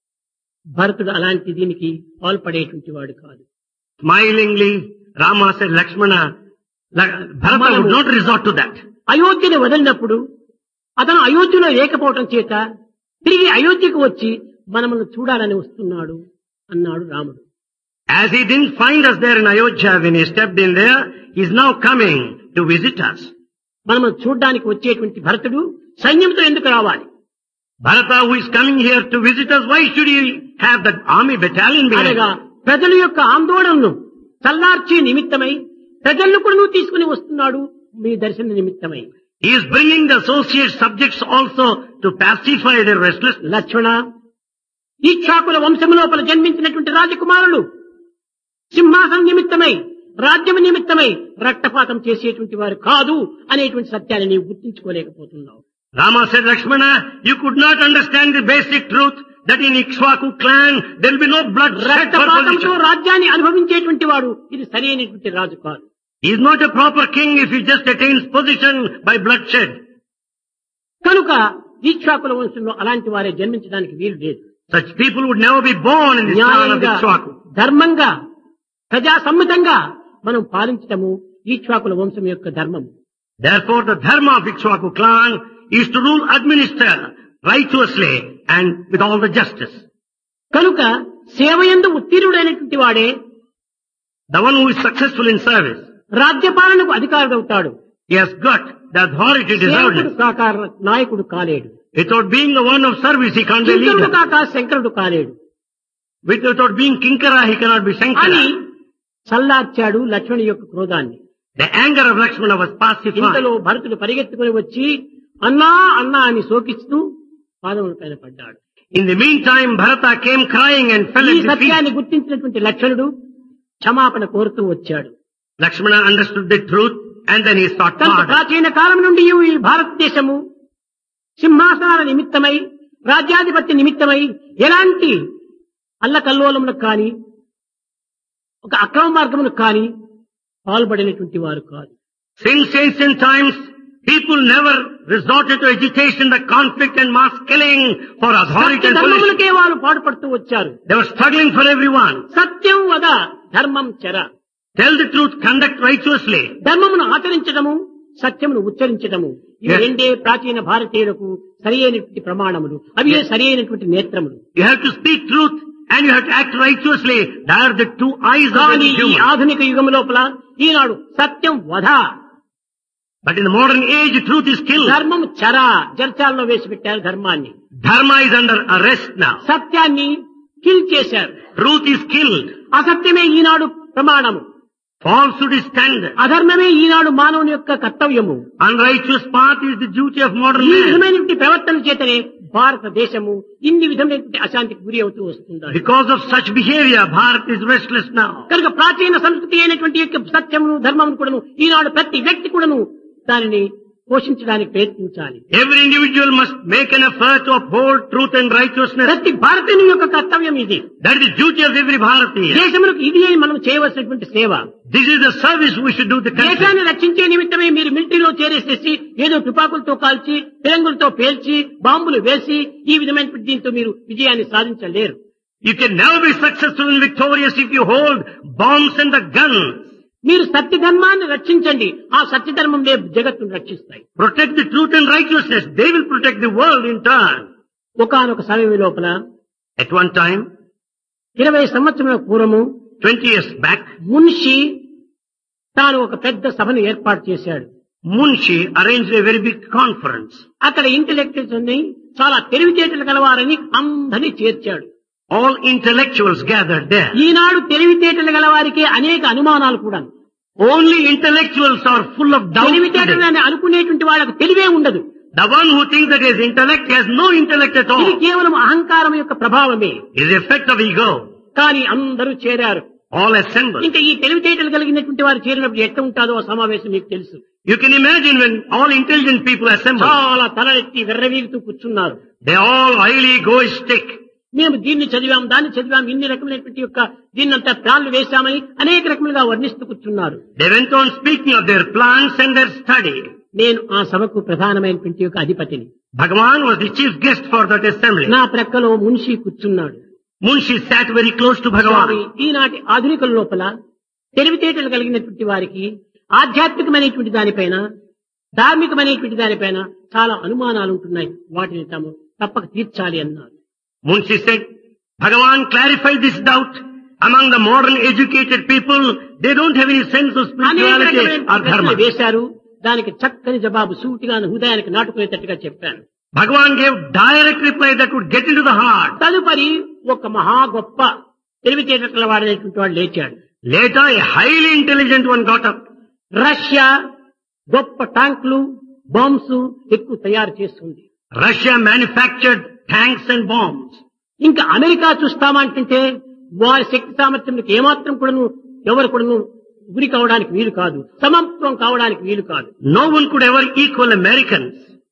భరతుడు అలాంటి దీనికి పాల్పడేటువంటి వాడు కాదు Smilingly, Rama said, Lakshmana, La- Bharata would not resort to that. అయోధ్యని వదిలినప్పుడు అతను అయోధ్యలో లేకపోవటం చేత తిరిగి అయోధ్యకు వచ్చి మనల్ని చూడాలని వస్తున్నాడు అన్నాడు రాముడు As he didn't find us there in Ayodhya when he stepped in there, he is now coming to visit us. మనము చూడ్డానికి వచ్చేటువంటి భరతుడు సైన్యంతో ఎందుకు రావాలి Bharata who is coming here to visit us, why should he have that army battalion behind అనగా him? ప్రజల యొక్క ఆందోళనను చల్లార్చే నిమిత్తమై ప్రజలను కూడా నువ్వు తీసుకుని వస్తున్నాడు మీ దర్శన నిమిత్తమై He is bringing the associate subjects also to pacify their restlessness. లక్ష్మణ ఈక్షాకుల వంశము లోపల జన్మించినటువంటి రాజకుమారులు సింహాసనం నిమిత్తమై రాజ్యం నిమిత్తమై రక్తపాతం చేసేటువంటి వారు కాదు అనేటువంటి సత్యాన్ని నీవు గుర్తించుకోలేకపోతున్నావు Rama said, Lakshmana, you could not understand the basic truth that in Ikshvaku clan there will be no blood shed for రక్తపాతంతో position. రాజ్యాన్ని అనుభవించేటువంటి వాడు ఇది సరైనటువంటి రాజు కాదు He is not a proper king if he just attains position by bloodshed. కనుక దీక్షాకుల వంశంలో అలాంటి వారే జన్మించడానికి వీలు లేదు Such people would never be born in the clan of న్యాయంగా Ikshvaku. ధర్మంగా ప్రజాసమ్మతంగా మనం పాలించటము ఈక్ష్వాకుల వంశం యొక్క ధర్మం Therefore the dharma of Ikshvaku clan is to rule, administer righteously and with all the justice. కనుక సేవయందు ఉత్తీర్ణుడైనటువంటి వాడే The one who is successful in service, రాజ్యపాలనకు అధికారుడవుతాడు he has got the authority సేవకుడు deserved. కాక నాయకుడు కాలేడు Without being the one of service, he can't be a శంకరుడు leader. కాక శంకరుడు కాలేడు With- Without being Kinkara, he cannot be అని Shankara. చల్లార్చాడు Lakshmani యొక్క క్రోధాన్ని The anger of Lakshmana was pacified. ఇంతలో భరతుడు పరిగెత్తుకుని వచ్చి అన్నా అన్నా అని శోకిస్తూ పాదముల పైన పడ్డాడు In the meantime, Bharata came crying and fell ఈ at the feet. సత్యాన్ని గుర్తించినటువంటి లక్ష్మణుడు క్షమాపణ కోరుతూ వచ్చాడు Lakshmana understood the truth and then he sought కనుక pardon. ప్రాచీన కాలం నుండి ఈ భారతదేశము సింహాసనాల నిమిత్తమై రాజ్యాధిపత్య నిమిత్తమై ఎలాంటి అల్లకల్లోలములకు కానీ ఒక అక్రమ మార్గములకు కానీ పాల్పడినటువంటి వారు కాదు Since ancient times, people never resorted to agitation, the conflict and mass killing for authority Satya and position. ధర్మములకే వారు పాటుపడుతూ వచ్చారు They were struggling for everyone. సత్యం వద ధర్మం చెర Tell the truth, conduct righteously. ధర్మమును ఆచరించడము సత్యమును ఉచ్చరించడము ఇవి Yes. రెండే ప్రాచీన భారతీయులకు సరి అయినటువంటి ప్రమాణములు అవి Yes. సరి అయినటువంటి నేత్రములు You have to speak truth and you have to act righteously. They are the two eyes of కానీ the ఈ human. ఆధునిక యుగం లోపల ఈనాడు సత్యం వధ But in the modern age, truth is killed. ధర్మం చర జర్చాల్లో వేసి పెట్టారు ధర్మాన్ని Dharma is under arrest now. సత్యాన్ని కిల్ చేశారు Truth is killed. అసత్యమే ఈనాడు ప్రమాణము Falsehood is standard. అధర్మమే ఈనాడు మానవుని యొక్క కర్తవ్యము Unrighteous path is the duty of modern ఈ man. విధమైనటువంటి ప్రవర్తన చేతనే భారతదేశము ఇన్ని విధమైనటువంటి అశాంతికి గురి అవుతూ వస్తుంది Because of such behavior, Bharat is restless now. కనుక ప్రాచీన సంస్కృతి అయినటువంటి యొక్క సత్యమును ధర్మమును కూడాను ఈనాడు ప్రతి వ్యక్తి కూడాను దానిని పోషించడానికి ప్రయత్నించాలి Every individual must make an effort to uphold truth and righteousness. ప్రతి భారతీయుని యొక్క కర్తవ్యం ఇది That is the duty of every Bharatiya. దేశములకు ఇది అని మనం చేయవలసినటువంటి సేవ This is the service we should do the country. దేశాన్ని రక్షించే నిమిత్తమే మీరు మిలిటరీలో చేరేసేసి ఏదో తుపాకులతో కాల్చి ఫిరంగులతో పేల్చి బాంబులు వేసి ఈ విధమైనటువంటి దీంతో మీరు విజయాన్ని సాధించలేరు You can never be successful and victorious if you hold bombs and the guns. మీరు సత్య ధర్మాన్ని రక్షించండి ఆ సత్య ధర్మంలే జగత్తును రక్షిస్తాయి Protect the truth and righteousness. They will protect the world in turn. ఒకానొక సమయం లోపల At one time, ఇరవై సంవత్సరాల పూర్వము 20 years back, మున్షి తాను ఒక పెద్ద సభను ఏర్పాటు చేశాడు Munshi arranged a very big conference. అక్కడ ఇంటలెక్చువల్స్ ని చాలా తెలివితేటలు గలవారని అందరినీ చేర్చాడు All intellectuals gathered there. ఈనాడు తెలివితేటలు గలవారికి అనేక అనుమానాలు కూడా Only intellectuals are full of doubt. తెలివితేటలు today. అని అనుకునేటువంటి వాళ్ళకు తెలివే ఉండదు The one who thinks that he has intellect he has no intellect at ఇది all. కేవలం అహంకారం యొక్క ప్రభావమే It is the effect of ego. కానీ అందరూ చేరారు All assembled. ఇంకా ఈ తెలివితేటలు కలిగినటువంటి వారు చేరినప్పుడు ఎట్లా ఉంటుందో ఆ సమావేశం మీకు తెలుసు You can imagine when all intelligent people assemble, చాలా తలెత్తి వెర్రవీగుతూ కూర్చున్నారు they all highly egoistic. మేము దీన్ని చదివాం దాన్ని చదివాం ఇన్ని రకమైనటువంటి యొక్క దీన్నంతా ప్లాన్లు వేశామని అనేక రకములుగా వర్ణిస్తూ కూర్చున్నారు They went on speaking of their plans and their study. నేను ఆ సభకు ప్రధానమైనటువంటి యొక్క అధిపతిని Bhagavan was the chief guest for that assembly. నా ప్రక్కలో మున్షి కూర్చున్నాడు Munshi sat very close to Swamy Bhagavan. ఈనాటి ఆధునికుల లోపల తెలివితేటలు కలిగినటువంటి వారికి ఆధ్యాత్మికమైనటువంటి దానిపైన ధార్మికమైనటువంటి దానిపైన చాలా అనుమానాలు ఉంటున్నాయి వాటిని తాము తప్పక తీర్చాలి అన్నారు Munshi said, Bhagavan clarified this doubt. Among the modern educated people, they don't have any sense of అనేక spirituality రకమైన or ప్రశ్నలు dharma. వేశారు దానికి చక్కని జవాబు సూటిగా హృదయానికి నాటుకునేటట్టుగా చెప్పాను Bhagavan gave direct reply that would get into the heart. తదుపరి ఒక మహా గొప్ప తెలివితేటల వాడైనటువంటి వాడు లేచాడు Later, a highly intelligent one got up. Russia గొప్ప ట్యాంకులు బాంబ్స్ ఎక్కువ తయారు చేస్తుంది Russia manufactured tanks and bombs. ఇంకా అమెరికా చూస్తామంటుంటే వారి శక్తి సామర్థ్యంకి ఏమాత్రం కూడాను ఎవరు కూడాను గురి కావడానికి వీలు కాదు సమాప్తం కావడానికి వీలు కాదు No one could ever equal Americans.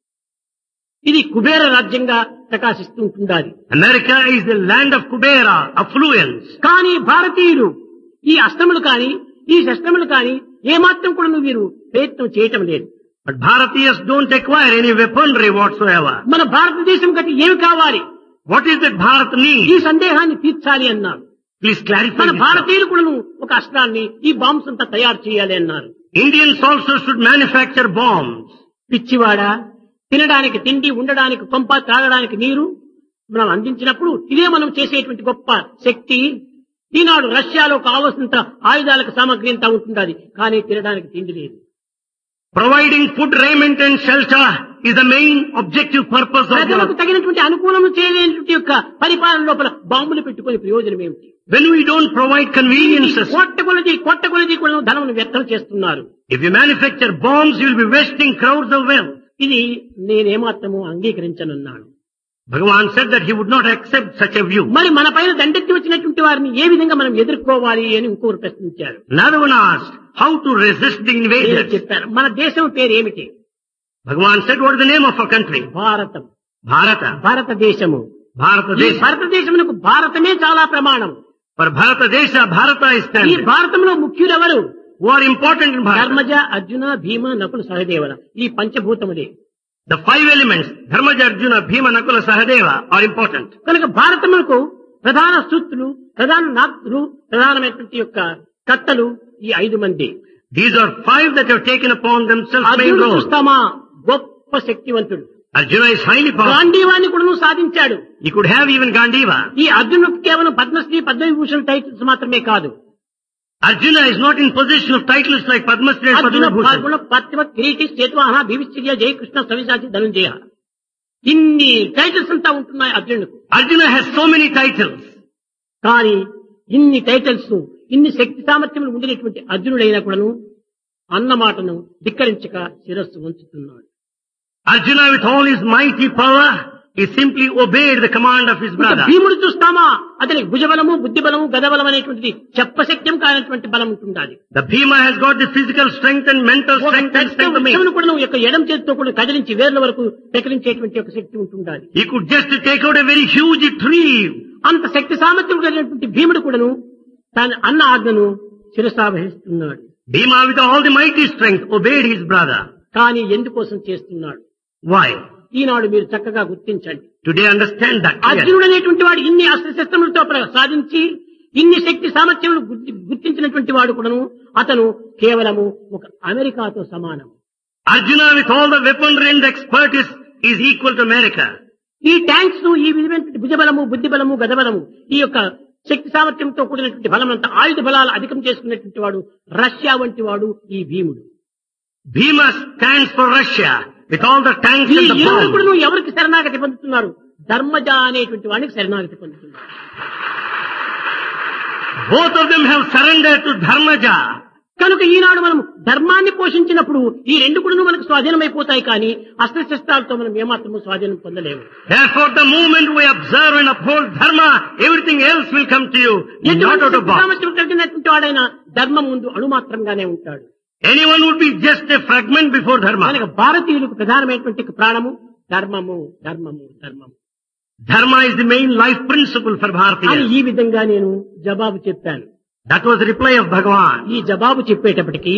ఇది కుబేర రాజ్యంగా ప్రకాశిస్తూ ఉంటుండాలి America is the land of Kubera, affluence. కానీ భారతీయులు ఈ అష్టములు కానీ ఈ శస్త్రములు కానీ ఏమాత్రం కూడా వీరు ప్రయత్నం చేయటం లేదు But Bharatiyas don't acquire any weaponry whatsoever. మన భారతదేశం గట్టి ఏమి కావాలి What is that Bharat ఈ needs? సందేహాన్ని తీర్చాలి అన్నారు Please clarify మన this. భారతీయులు కూడా ఒక అస్త్రాన్ని ఈ బాంబ్స్ అంతా తయారు చేయాలి అన్నారు Indians also should manufacture bombs. పిచ్చివాడ తినడానికి తిండి ఉండడానికి కొంప త్రాగడానికి నీరు మనం అందించినప్పుడు ఇదే మనం చేసేటువంటి గొప్ప శక్తి ఈనాడు రష్యాలో కావలసినంత ఆయుధాలకు సామగ్రి అంతా ఉంటుండాలి కానీ తినడానికి తిండి లేదు Providing food, raiment and shelter is the main objective purpose of ప్రజలకు your... తగినటువంటి అనుకూలము చేయలేనటువంటి యొక్క పరిపాలన లోపల బాంబులు పెట్టుకునే ప్రయోజనం ఏమిటి When we don't provide conveniences, కోట్ట కొలది కోట్ట కొలది కూడా ధనం వ్యర్థం చేస్తున్నారు if you manufacture bombs, you will be wasting crowds of wealth. ఇది నేనేమాత్రము అంగీకరించనున్నాను Bhagavan said that he would not accept such a view. మరి మన పైన దండెత్తి వచ్చినటువంటి వారిని ఏ విధంగా మనం ఎదుర్కోవాలి అని ఇంకొకరు ప్రశ్నించారు Another one asked, how to resist the నేను invaders? చెప్పాను మన దేశం పేరు ఏమిటి Bhagavan said, what is the name of our country? Bharatam Bharata. భారతదేశము ఈ Bharatadesha. భారతదేశమునకు భారతమే చాలా ప్రమాణం For Bharatadesha, Bharata is ఈ standard. భారతంలో ముఖ్యులెవరు Who are important in Bharata? Dharmaja Arjuna భీమ నకుల సహదేవల ఈ పంచభూతములే The five elements, Dharmaja, Arjuna, Bhima, Nakula, Sahadeva are important. కనుక భారతములకు ప్రధాన సూత్రులు ప్రధాన నాయకులు ప్రధానమైనటువంటి యొక్క కర్తలు ఈ ఐదు మంది These are five that have taken upon themselves main అర్జునుడు role. చూస్తామా గొప్ప శక్తివంతుడు Arjuna is highly powerful. గాంధీవాన్ని కూడా సాధించాడు He could have even Gandiva. ఈ అర్జునుడికి కేవలం పద్మశ్రీ పద్మవిభూషణ్ టైటిల్స్ మాత్రమే కాదు Arjuna is not in possession of titles like Padma Shri and Arjuna Padma Bhushan. పాల్గొన పత్తిమ కిరీటి చేతువాహన భీవిశ్చర్య జయకృష్ణ సవిశాచి ధనుంజయ ఇన్ని టైటిల్స్ అంతా ఉంటున్నాయి అర్జునుడికి Arjuna has so many titles. కానీ ఇన్ని టైటిల్స్ ఇన్ని శక్తి సామర్థ్యములు ఉండినటువంటి అర్జునుడైనా కూడాను అన్న మాటను ధిక్కరించక శిరస్సు ఉంచుతున్నాడు Arjuna with all his mighty power, he simply obeyed the command of his ఇంకా brother. భీముడు చూస్తామా అతనికి భుజబలము బుద్ధిబలము గదబలం అనేటువంటిది చెప్పశక్యం కానటువంటి బలం ఉంటుండాలి The Bhima has got the physical strength and mental ఒక strength and పెద్ద strength of వృక్షమును mind. కూడా యొక్క ఎడం చేతితో కూడా కదిలించి వేర్ల వరకు పెకిలించేటువంటి ఒక శక్తి ఉంటుండాలి He could just take out a very huge tree. అంత శక్తి సామర్థ్యం కలిగినటువంటి భీముడు కూడాను తన అన్న ఆజ్ఞను శిరసావహిస్తున్నాడు Bhima with all the mighty strength obeyed his brother. కానీ ఎందుకోసం చేస్తున్నాడు Why? ఈనాడు మీరు చక్కగా గుర్తించండి Today understand that clearly. అర్జునుడు అనేటువంటి వాడు ఇన్ని అస్త్రశస్త్రములతో ప్ర- సాధించి ఇన్ని శక్తి సామర్థ్యములు గుర్తి- గుర్తించినటువంటి వాడు కూడాను అతను కేవలము ఒక అమెరికాతో సమానం Arjuna with all the weaponry and expertise is equal to America. ఈ ట్యాంక్స్ ను ఈ విధమైనటువంటి భుజబలము బుద్ధిబలము గదబలము ఈ యొక్క శక్తి సామర్థ్యంతో కూడినటువంటి బలమంతా ఆయుధ బలాలు అధికం చేసుకున్నటువంటి వాడు రష్యా వంటి వాడు ఈ భీముడు Bhima stands for Russia with all the tanks ఈ and the ఇరువురు bombs. కూడా ఎవరికి శరణాగతి పొందుతున్నారు ధర్మజ అనేటువంటి వాడికి శరణాగతి పొందుతున్నారు Both of them have surrendered to Dharmaja. కనుక ఈనాడు మనం ధర్మాన్ని పోషించినప్పుడు ఈ రెండు కూడా మనకు స్వాధీనమైపోతాయి కానీ అస్త్రశస్త్రాలతో మనం ఏమాత్రము స్వాధీనం పొందలేము Therefore, the moment we observe and uphold Dharma, everything else will come to you, not ఎటువంటి out of శక్తి box. సామర్థ్యం కలిగినటువంటి వాడైనా ధర్మం ముందు అణుమాత్రంగానే ఉంటాడు Anyone would be just a fragment before Dharma. కనుక భారతీయులకు ప్రధానమైనటువంటి ప్రాణము ధర్మము ధర్మము ధర్మము Dharma is the main life principle for అని Bharatiyas. ఈ విధంగా నేను జవాబు చెప్పాను That was the reply of Bhagavan. ఈ జవాబు చెప్పేటప్పటికి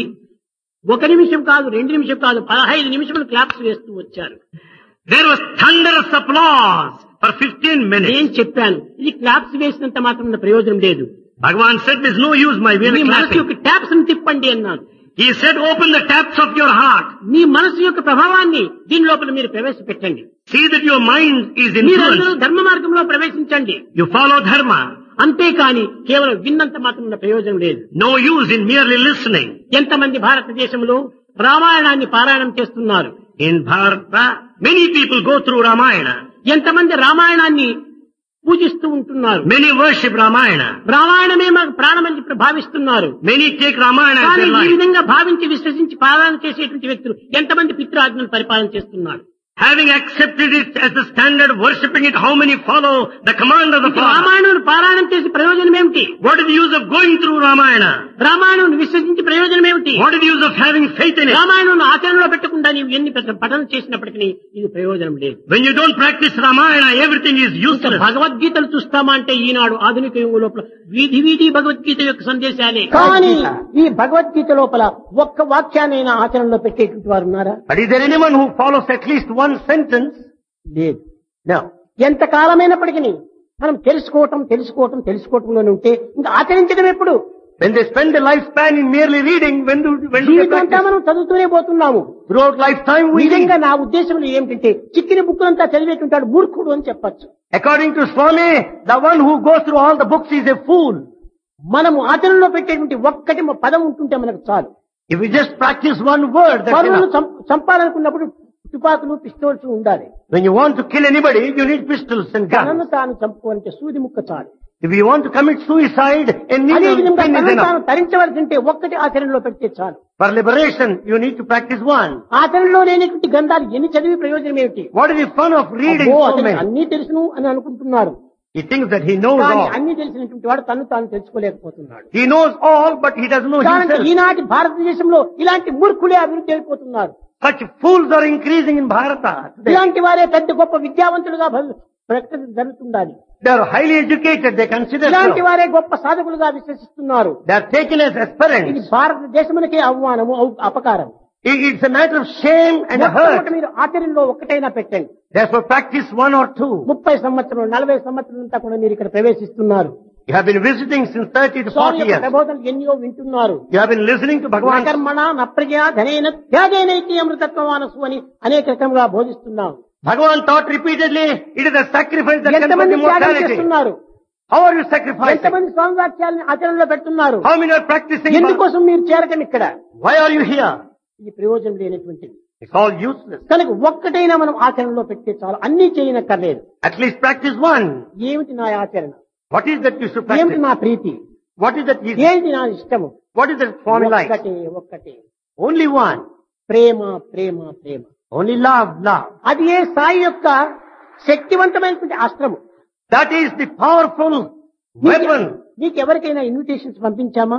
ఒక నిమిషం కాదు రెండు నిమిషం కాదు పదహైదు నిమిషములు క్లాప్స్ వేస్తూ వచ్చారు There was thunderous applause for 15 minutes. నేను చెప్పాను ఇది క్లాప్స్ వేసినంత మాత్రం ప్రయోజనం లేదు Bhagavan said, there's no use my మీ will మనసు clapping. యొక్క ట్యాప్స్ ని తిప్పండి అన్నాను He said, open the taps of your heart. మీ మనసు యొక్క ప్రభావాన్ని దీని లోపల మీరు ప్రవేశపెట్టండి See that your mind is మీరందరూ influenced. ధర్మ మార్గంలో ప్రవేశించండి You follow Dharma. అంతేకాని కేవలం విన్నంత మాత్రం ప్రయోజనం లేదు No use in merely listening. ఎంతమంది భారతదేశంలో రామాయణాన్ని పారాయణం చేస్తున్నారు In Bharata, many people go through Ramayana. ఎంతమంది రామాయణాన్ని పూజిస్తూ ఉంటున్నారు Many worship Ramayana. రామాయణమే మాకు ప్రాణమని చెప్పి భావిస్తున్నారు Many take Ramayana as కానీ their ఈ life. విధంగా భావించి విశ్వసించి పాలన చేసేటువంటి వ్యక్తులు ఎంతమంది పితృఆజ్ఞలు పరిపాలన చేస్తున్నారు Having accepted it as the standard, worshipping it, how many follow the command of the Father? Ramayanam పారాయణం చేసి ప్రయోజనం ఏమిటి What is the use of going through Ramayana? Ramayanam విశ్వసించి ప్రయోజనం ఏమిటి What is the use of having faith in it? Ramayanam ఆచరణలో పెట్టకుండా నీవు ఎన్ని పెద్ద పఠనం చేసినప్పటికీ ఇది ప్రయోజనం లేదు When you don't practice Ramayana, everything is ఇంకా useless. భగవద్గీతలు చూస్తామా అంటే ఈనాడు ఆధునిక యుగం లోపల వీధి వీధి భగవద్గీత యొక్క సందేశాలే కానీ ఈ భగవద్గీత లోపల ఒక్క వాక్యాన్నైనా ఆచరణలో పెట్టేటువంటి వారు ఉన్నారా But is there anyone who follows at least one sentence? లేదు No. ఎంత కాలమైనప్పటికీ మనం తెలుసుకోవటం తెలుసుకోవటం తెలుసుకోవటంలోనే ఉంటే ఇంకా ఆచరించడం ఎప్పుడు When they spend a lifespan in merely reading, when do, when do they జీవితం అంతా practice? మనం చదువుతూనే పోతున్నాము Throughout lifetime we read. నిజంగా నా ఉద్దేశంలో ఏమిటంటే చిక్కిన బుక్కులంతా చదివేటుంటాడు మూర్ఖుడు అని చెప్పచ్చు According to Swami, the one who goes through all the books is a fool. మనము ఆచరణలో పెట్టేటువంటి ఒక్కటి మ- పదం ఉంటుంటే మనకు చాలు If we just practice one word, that's పరులను enough. చం- చంపాలనుకున్నప్పుడు తుపాకులు పిస్తోల్స్ ఉండాలి When you want to kill anybody, you need pistols and తనను guns. తాను చంపుకోవాలంటే సూది ముక్క చాలు If you want to commit suicide, a అదే needle విధంగా pin is తనను తాను enough. తరించవలసి ఉంటే ఒక్కటి ఆచరణలో పెడితే చాలు For liberation, you need to practice one. ఆచరణలో లేనటువంటి గ్రంథాలు ఎన్ని చదివి ప్రయోజనం ఏమిటి What is the fun of reading అబ్బో, so అతనికి many? అన్నీ తెలుసును అని అనుకుంటున్నారు He thinks that he knows కానీ all. అన్ని తెలిసినటువంటి వాడు తను తాను తెలుసుకోలేకపోతున్నాడు He knows all, but he doesn't know కారణం himself. ఈనాటి భారతదేశంలో ఇలాంటి మూర్ఖులే అభివృద్ధి అయిపోతున్నారు Such fools are increasing in Bharata. today. ఇలాంటి వారే పెద్ద గొప్ప విద్యావంతులుగా భవి- ప్రకటన జరుగుతుండాలి They are highly educated, they consider ఇలాంటి so. వారే గొప్ప సాధకులుగా విశ్వసిస్తున్నారు They are taken as ఇది aspirants. భారతదేశమునకే అవమానము అవ- అపకారం It- It's a matter of shame and మొట్టమొదట hurt. మీరు ఆచరణలో ఒక్కటైనా పెట్టండి Therefore practice one or two. ముప్పై సంవత్సరం నలభై సంవత్సరం అంతా కూడా మీరు ఇక్కడ ప్రవేశిస్తున్నారు You have been visiting since 30 to స్వామి 40 యొక్క years. ప్రబోధనలు ఎన్నో వింటున్నారు You have been listening to Bhagavan. కర్మణ నప్రజా ధనైన త్యాగైనైతి అమృతత్వమానసు అని అనేక రకంగా బోధిస్తున్నాం Bhagavan taught repeatedly, it is a sacrifice that can bring ఎంతమంది త్యాగం immortality. చేస్తున్నారు How are you sacrificing? ఎంతమంది స్వామి వాక్యాలను ఆచరణలో పెడుతున్నారు How many are practicing? ఎందుకోసం మీరు చేరటం ఇక్కడ Why are you here? ఇది ప్రయోజనం లేనటువంటిది It's all useless. కనుక ఒక్కటైనా మనం ఆచరణలో పెడితే చాలు అన్ని చేయనక్కర్లేదు At least practice one. ఏమిటి నా ఆచరణ What is that you should ఏమిటి practice? నా ప్రీతి What is that is? ఏంటి నా ఇష్టము What is that Swami like? ఒక్కటే ఒక్కటే Only one. ప్రేమ ప్రేమ ప్రేమ Only love, love. అది ఏ సాయి యొక్క శక్తివంతమైనటువంటి అస్త్రము That is the powerful weapon. నీకు ఎవరికైనా ఇన్విటేషన్స్ పంపించామా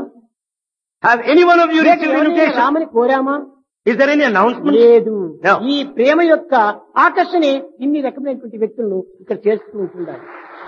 Have any one of you లేక received ఎవరినైనా invitation? రామని కోరామా Is there any announcement? లేదు No. ఈ ప్రేమ యొక్క ఆకర్షణే ఇన్ని రకమైనటువంటి వ్యక్తులను ఇక్కడ చేస్తూ ఉంటుండాలి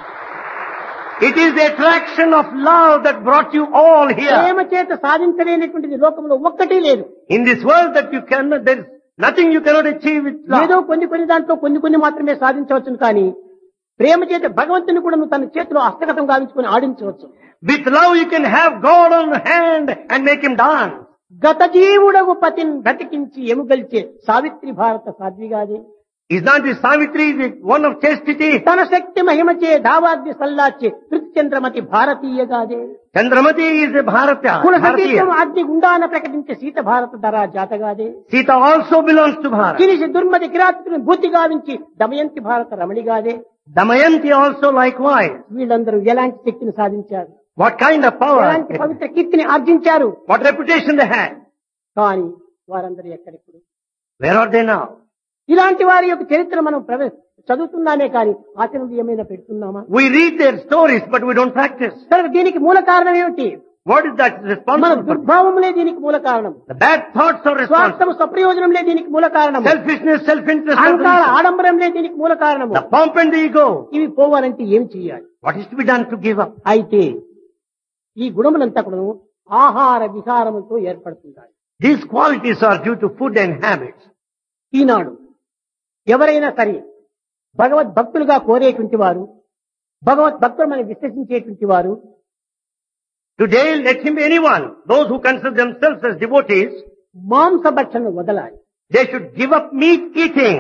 It is the attraction of love that brought you all here. ప్రేమ చేత సాధించలేనటువంటిది లోకంలో ఒక్కటి లేదు In this world that you cannot, there is nothing you cannot achieve with ఏదో love. కొన్ని కొన్ని దాంట్లో కొన్ని కొన్ని మాత్రమే సాధించవచ్చును కానీ ప్రేమ చేత భగవంతుని కూడా నువ్వు తన చేతిలో హస్తగతం గావించుకొని ఆడించవచ్చు With love you can have God on hand and make him dance. గత జీవుడగు పతిని బ్రతికించి ఎముగల్చే సావిత్రి భారత సాధ్విగాది Is not the Savitri the one of chastity? తన శక్తి మహిమచే దావాగ్ని సల్లార్చి Chandramati భారతీయగాదే Chandramati is a Bharata. కుల Bharatiya. సతీత్వం అగ్ని గుండాన ప్రకటించే సీత భారత ధరా జాతగాదే Sita also belongs to Bharat. కిరిసి దుర్మతి కిరాతుని బుద్ధి గావించి దమయంతి భారత రమణిగాదే Damayanti also likewise. వీళ్ళందరూ ఎలాంటి శక్తిని సాధించారు What kind of ఎలాంటి power? పవిత్ర కీర్తిని ఆర్జించారు What reputation they had? కానీ వారందరూ ఎక్కడిప్పుడు Where are they now? ఇలాంటి వారి యొక్క చరిత్ర మనం ప్రవే- చదువుతున్నామే కానీ ఆచరణలు ఏమైనా పెడుతున్నామా We read their stories, but we don't practice. కనుక దీనికి మూల కారణం ఏమిటి What is that మన responsible for? దుర్భావములే దీనికి మూల కారణం The bad thoughts are responsible. స్వార్థము స్వప్రయోజనంలే దీనికి మూల కారణం Selfishness, self-interest, are the అహంకార reason. ఆడంబరంలే దీనికి మూల కారణము the pomp and the ego. ఇవి పోవాలంటే ఏం చెయ్యాలి What is to be done to give up? అయితే ఈ గుణములంతా కూడా ఆహార విహారములతో ఏర్పడుతుంటాయి These qualities are due to food and habits. ఈనాడు ఎవరైనా సరే భగవద్ భక్తులుగా కోరేటువంటి వారు భగవద్ భక్తులు మనం విశ్వసించేటువంటి వారు Today, let him be anyone. Those who consider themselves as devotees, మాంస భక్షణ వదలాలి they should give up meat eating.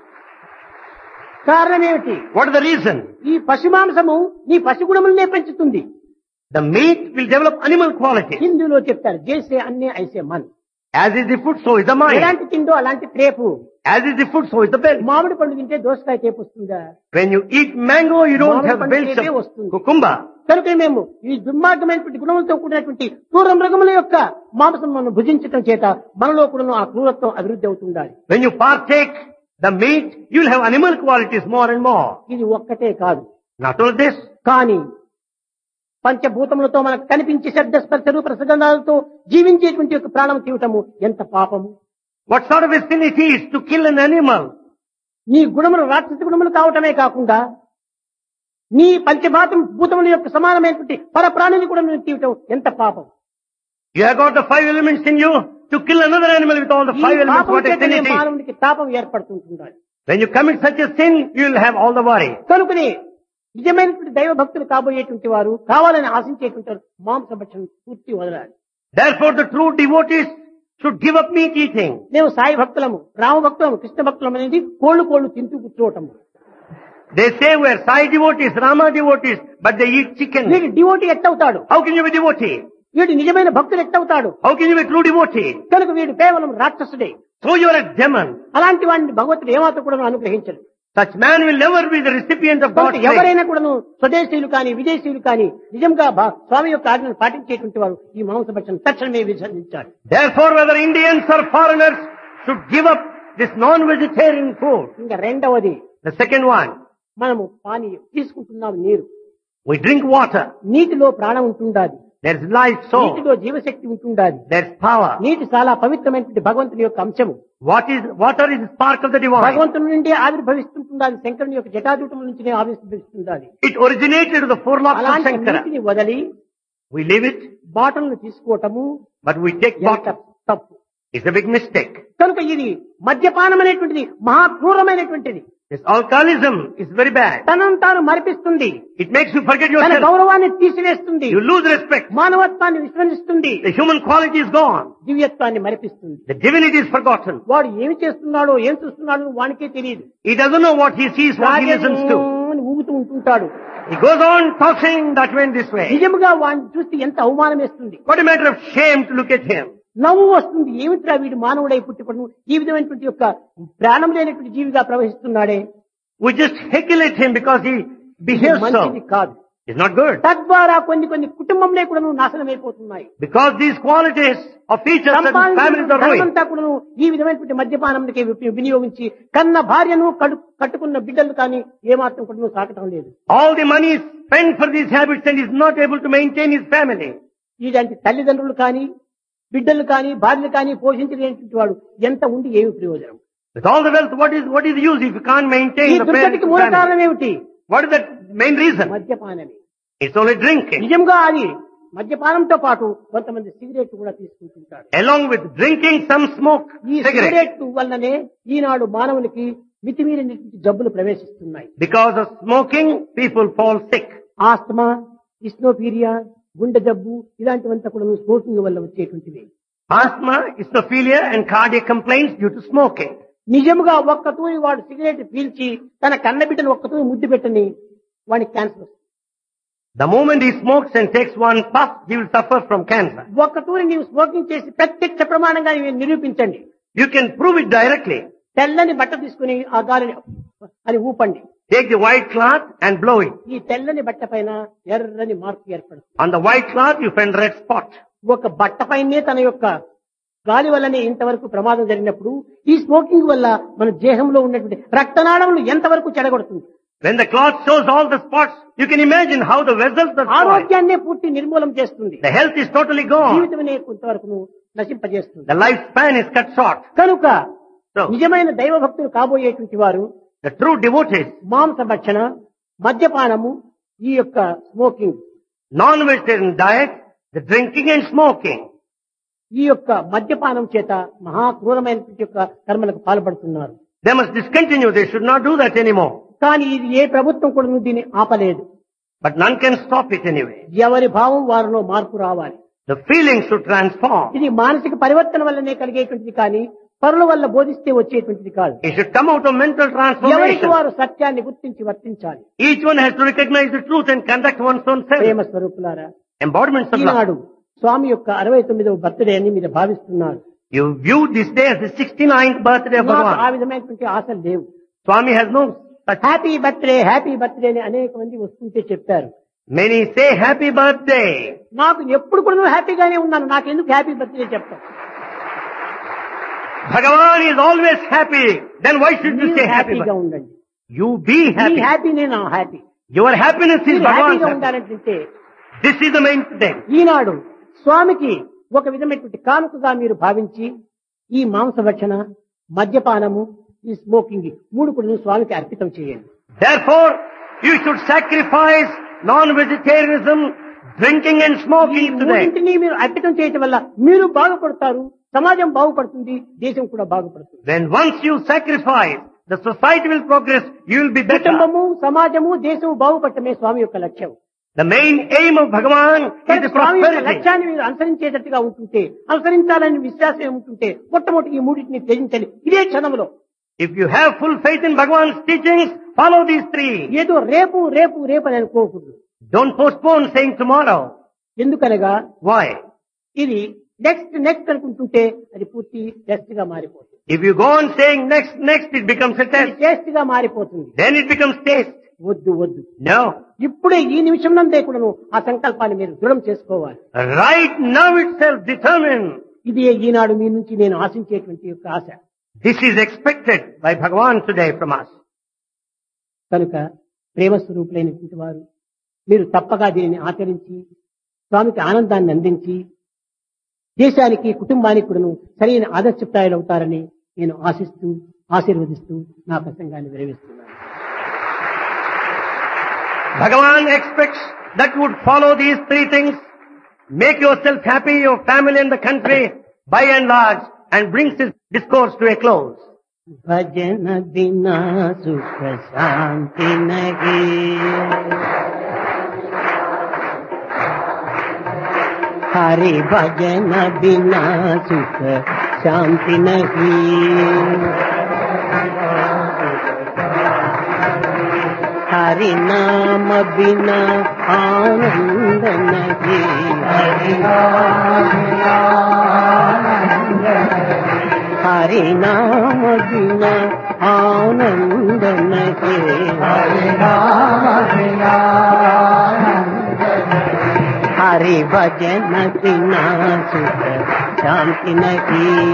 కారణం ఏమిటి What is the reason? ఈ పశు మాంసము నీ పశు గుణములనే పెంచుతుంది The meat will develop animal qualities. హిందీలో చెప్తారు జేసే అన్నే ఐసే మన్ As is the food, so is the mind. ఎలాంటి తిండో అలాంటి త్రేపు As is the food, so is the belly. మామిడి పండు తింటే దోసకాయ తేపు వస్తుందా When you eat mango, you don't మామిడి have పండు belch తేపే of వస్తుంది. cucumber. కనుక మేము ఈ దుర్మార్గమైనటువంటి గుణములతో కూడినటువంటి క్రూర మృగముల యొక్క మాంసం మనం భుజించటం చేత మనలో కూడా ఆ క్రూరత్వం అభివృద్ధి అవుతుండాలి When you partake the meat, you'll have animal qualities more and more. ఇది ఒక్కటే కాదు Not only this, కానీ పంచభూతములతో మనకు కనిపించే శబ్ద స్పర్శ రూప రసగంధాలతో జీవించేటువంటి యొక్క ప్రాణం తీయటము ఎంత పాపము what sort of a sin it is to kill an animal. నీ గుణములు రాక్షస గుణములు కావటమే కాకుండా నీ పంచభాతం భూతముల యొక్క సమానమైనటువంటి పర ప్రాణిని కూడా నువ్వు తీయటం ఎంత పాపం You have got the five elements in you to kill another animal with all the ఈ five elements. పాపం What a sin చేతనే it is. మానవునికి తాపం ఏర్పడుతుంటుండాలి When you commit such a sin, you'll have all the worry. కనుకనే నిజమైనటువంటి దైవ భక్తులు కాబోయేటువంటి వారు కావాలని ఆశించేటువంటి వారు మాంసభక్షణ పూర్తి వదలాలి Therefore, the true devotees should give up meat eating. మేము సాయి భక్తులము రామ భక్తులము కృష్ణ భక్తులం అనేది కోళ్ళు కోళ్ళు తింటూ కూర్చోవటము They say we're Sai devotees, Rama devotees, but they eat chicken. వీడు డివోటీ ఎట్టవుతాడు How can you be devotee? వీడు నిజమైన భక్తులు ఎట్టవుతాడు How can you be true devotee? కనుక వీడు కేవలం రాక్షసుడే So you are a demon. అలాంటి వాడిని భగవంతుడు ఏమాత్రం కూడా అనుగ్రహించడు Such man will never be the recipient of కనుక God's grace. ఎవరైనా కూడాను స్వదేశీయులు కానీ విదేశీయులు కానీ నిజంగా భా- స్వామి యొక్క ఆజ్ఞను పాటించేటువంటి వారు ఈ మాంసభక్షణ తక్షణమే విసర్జించాలి Therefore, whether Indians or foreigners should give up this non-vegetarian food. ఇంకా రెండవది The second one, మనము పానీయం తీసుకుంటున్నాం నీరు we drink water. నీటిలో ప్రాణం ఉంటుండాలి There's life soul. నీటిలో జీవశక్తి ఉంటుండాలి There's power. నీటి చాలా పవిత్రమైనటువంటి భగవంతుని యొక్క అంశము What is, water is the spark of the divine. భగవంతుని నుండి ఆవిర్భవిస్తుంటుండాలి శంకరుని యొక్క జటాజూటం నుంచి ఆవిర్భవిస్తుండాలి It originated with the four locks of అలాంటి Shankara. నీటిని వదిలి We leave it, బాటలను తీసుకోవటము but we take ఎంత water. తప్పు It's a big mistake. కనుక ఇది మద్యపానం అనేటువంటిది మహా క్రూరమైనటువంటిది This alcoholism is very bad. తనను తాను మరిపిస్తుంది It makes you forget తన yourself. గౌరవాన్ని తీసివేస్తుంది You lose respect. మానవత్వాన్ని విస్మరిస్తుంది The human quality is gone. దివ్యత్వాన్ని మరిపిస్తుంది The divinity is forgotten. వాడు ఏమి చేస్తున్నాడో ఏం చూస్తున్నాడో వానికే తెలియదు He doesn't know what he sees, what he listens to. అని ఊగుతూ ఉంటుంటాడు He goes on tossing that way and this way. నిజముగా వాడిని చూస్తే ఎంత అవమానం వేస్తుంది What a matter of shame to look at him. నవ్వు వస్తుంది ఏమిట్రా వీడు మానవుడై పుట్టిపడు ఈ విధమైనటువంటి యొక్క ప్రాణం లేనటువంటి జీవిగా ప్రవహిస్తున్నాడే We just heckle at him because he ఇది behaves మంచిది so. కాదు It's not good. తద్వారా కొన్ని కొన్ని కుటుంబంలో కూడా నాశనం అయిపోతున్నాయి Because these qualities of each of certain families are ruined. ధనమంతా కూడా ఈ విధమైనటువంటి మద్యపానంకి వి- వినియోగించి కన్న భార్యను కడు కట్టుకున్న బిడ్డలు కానీ ఏమాత్రం కూడా సాకటం లేదు All the money is spent for these habits and is not able to maintain his family. ఇలాంటి తల్లిదండ్రులు కానీ బిడ్డలు కానీ భార్యలు కానీ పోషించలేనటువంటి వాడు ఎంత ఉండి ఏమి ప్రయోజనం With all the wealth, what is what is the use if you can't ఈ maintain the parents దుర్గతికి and మూల family? కారణం ఏమిటి What is the main reason? మద్యపానమే It's only drinking. నిజంగా అది మద్యపానంతో పాటు కొంతమంది సిగరెట్ కూడా తీసుకుంటుంటారు Along with drinking, some smoke ఈ cigarette. సిగరెట్ వల్లనే ఈనాడు మానవునికి మితిమీరినటువంటి జబ్బులు ప్రవేశిస్తున్నాయి Because of smoking, people fall sick. Asthma ఇస్నోపీరియా గుండె జబ్బు ఇలాంటివంతా కూడా స్మోకింగ్ వల్ల వచ్చేటువంటివి Asthma, eosinophilia and cardiac complaints due to smoking. నిజముగా ఒక్క తూరి వాడు సిగరెట్ పీల్చి తన కన్నబిడ్డను ఒక్క తూరి ముద్దు పెట్టని వాడికి క్యాన్సర్ వస్తుంది The moment he smokes and takes one puff, he will suffer from cancer. ఒక్క తూరి నీవు స్మోకింగ్ చేసి ప్రత్యక్ష ప్రమాణంగా నీవు నిరూపించండి You can prove it directly. తెల్లని బట్ట తీసుకుని ఆ గాలిని అని ఊపండి Take the white cloth and blow it. ఈ తెల్లని బట్ట పైన ఎర్రని మార్పు ఏర్పడుతుంది On the white cloth, you find red spot. ఒక బట్ట పైనే తన యొక్క గాలి వల్లనే ఇంతవరకు ప్రమాదం జరిగినప్పుడు ఈ స్మోకింగ్ వల్ల మన దేహంలో ఉన్నటువంటి రక్తనాళములు ఎంతవరకు చెడగొడుతుంది When the cloth shows all the spots, you can imagine how the vessels are spoiled. ఆరోగ్యాన్నే పూర్తి నిర్మూలం చేస్తుంది The health is totally gone. జీవితమనే కొంతవరకు నశింపజేస్తుంది The lifespan is cut short. కనుక So, నిజమైన దైవ భక్తులు కాబోయేటువంటి వారు the true devotees, మాంస భక్షణ మద్యపానము ఈ యొక్క smoking non-vegetarian diet, the drinking and smoking, ఈ యొక్క మద్యపానం చేత మహా క్రూరమైనటువంటి యొక్క కర్మలకు పాల్పడుతున్నారు they must discontinue. They should not do that anymore. కానీ ఇది ఏ ప్రభుత్వం కూడా దీన్ని ఆపలేదు But none can stop it anyway. ఎవరి భావం వారిలో మార్పు రావాలి The feelings should transform. ఇది మానసిక పరివర్తన వల్లనే కలిగేటువంటిది కానీ పరుల వల్ల బోధిస్తే వచ్చేటువంటిది కాదు It should come out of mental ఎవరికి transformation. వారు సత్యాన్ని గుర్తించి వర్తించాలి Each one has to recognize the truth and conduct one's own self. ప్రేమ స్వరూపులారా Embodiments of love. ఈనాడు స్వామి యొక్క అరవై తొమ్మిదవ బర్త్డే అని మీరు భావిస్తున్నారు You view this day as the 69th birthday of నాకు ఆ Bhagavan. విధమైనటువంటి ఆశలు లేవు Swami has no such. Happy birthday happy birthday అని అనేక మంది వస్తుంటే చెప్పారు Many say happy birthday. నాకు ఎప్పుడు కూడా నువ్వు హ్యాపీగానే ఉన్నాను నాకెందుకు హ్యాపీ బర్త్డే చెప్తాను Bhagavan is always happy. Then why should you మీరు say happy హ్యాపీగా birthday? ఉండండి You be మీ happy. హ్యాపీనే నా హ్యాపీ Your happiness is మీరు Bhagavan's హ్యాపీగా happiness. ఉండాలంటే This is the main thing. ఈనాడు స్వామికి ఒక విధమైనటువంటి కానుకగా మీరు భావించి ఈ మాంసభక్షణ మద్యపానము ఈ స్మోకింగ్ మూడు కూడా స్వామికి అర్పితం చేయండి Therefore, you should sacrifice non-vegetarianism, drinking and ఈ smoking today. మూడింటిని మీరు అర్పితం చేయటం వల్ల మీరు బాగుపడతారు సమాజం బాగుపడుతుంది దేశం కూడా బాగుపడుతుంది When once you sacrifice, the society will progress, you will be better. కుటుంబము సమాజము దేశము బాగుపడటమే స్వామి యొక్క లక్ష్యం The main aim of Bhagavan is కనుక the స్వామి యొక్క prosperity. లక్ష్యాన్ని మీరు అనుసరించేటట్టుగా ఉంటుంటే అనుసరించాలని విశ్వాసం ఉంటుంటే మొట్టమొదటి ఈ మూడింటిని త్యజించండి ఇదే క్షణంలో If you have full faith in Bhagavan's teachings, follow these three. ఏదో రేపు రేపు రేపు అని అనుకోకూడదు Don't postpone saying tomorrow. ఎందుకనగా Why? ఇది నెక్స్ట్ నెక్స్ట్ అనుకుంటుంటే అది పూర్తి టెస్ట్ గా మారిపోతుంది If you go on saying next, next, it becomes a అది test. టేస్ట్ గా మారిపోతుంది Then it becomes taste. వద్దు వద్దు No. ఇప్పుడే ఈ నిమిషం నందే కూడాను ఆ సంకల్పాన్ని మీరు దృఢం చేసుకోవాలి Right now itself determine. ఇది ఈనాడు మీ నుంచి నేను ఆశించేటువంటి యొక్క ఆశ This is expected by Bhagavan today from us. కనుక ప్రేమ స్వరూపులైనటువంటి వారు మీరు తప్పగా దీనిని ఆచరించి స్వామికి ఆనందాన్ని అందించి దేశానికి కుటుంబానికి కూడాను సరైన ఆదర్శప్రాయాలు అవుతారని నేను ఆశిస్తూ ఆశీర్వదిస్తూ నా ప్రసంగాన్ని విరమిస్తున్నాను Bhagavan expects that you would follow these three things, make yourself happy, your family and the country by and large, and brings his discourse to a close. భజన బినా సుఖ శాంతి నహి హరి భజన బినా సుఖ శాంతి నహి హరి నామ బినా ఆనంద నహి హరి हरि नाम बिना आनंद नहीं हरि नाम बिना हरि भजन बिना सुख शांति नहीं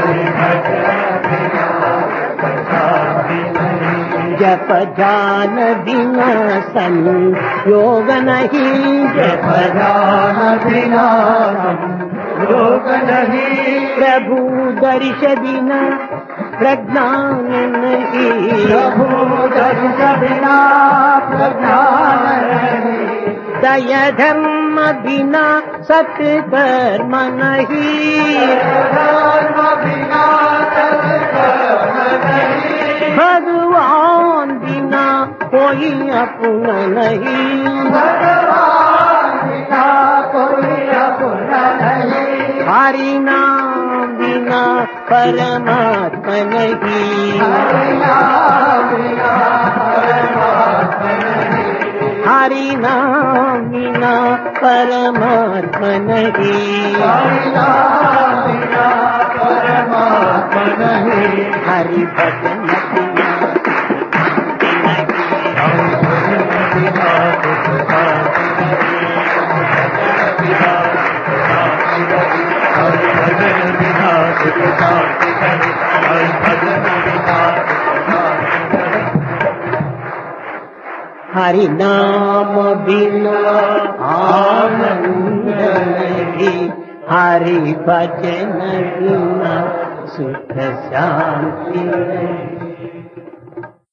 जप जान बिना सन योग नहीं जप जान बिना योग नहीं प्रभु दर्श बिना प्रज्ञान नहीं प्रभु दर्श बिना प्रज्ञान नहीं दया धर्म बिना सत्कर्म नहीं धर्म बिना भगवान बिना कोई अपना नहीं भगवान बिना कोई अपना नहीं हरि नाम बिना बिना परमात्मा नहीं हरि नाम बिना परमात्मा नहीं हरि भजन बिना हरि नाम बिना आनंद नहीं हरि भजन बिना सुख शांति नहीं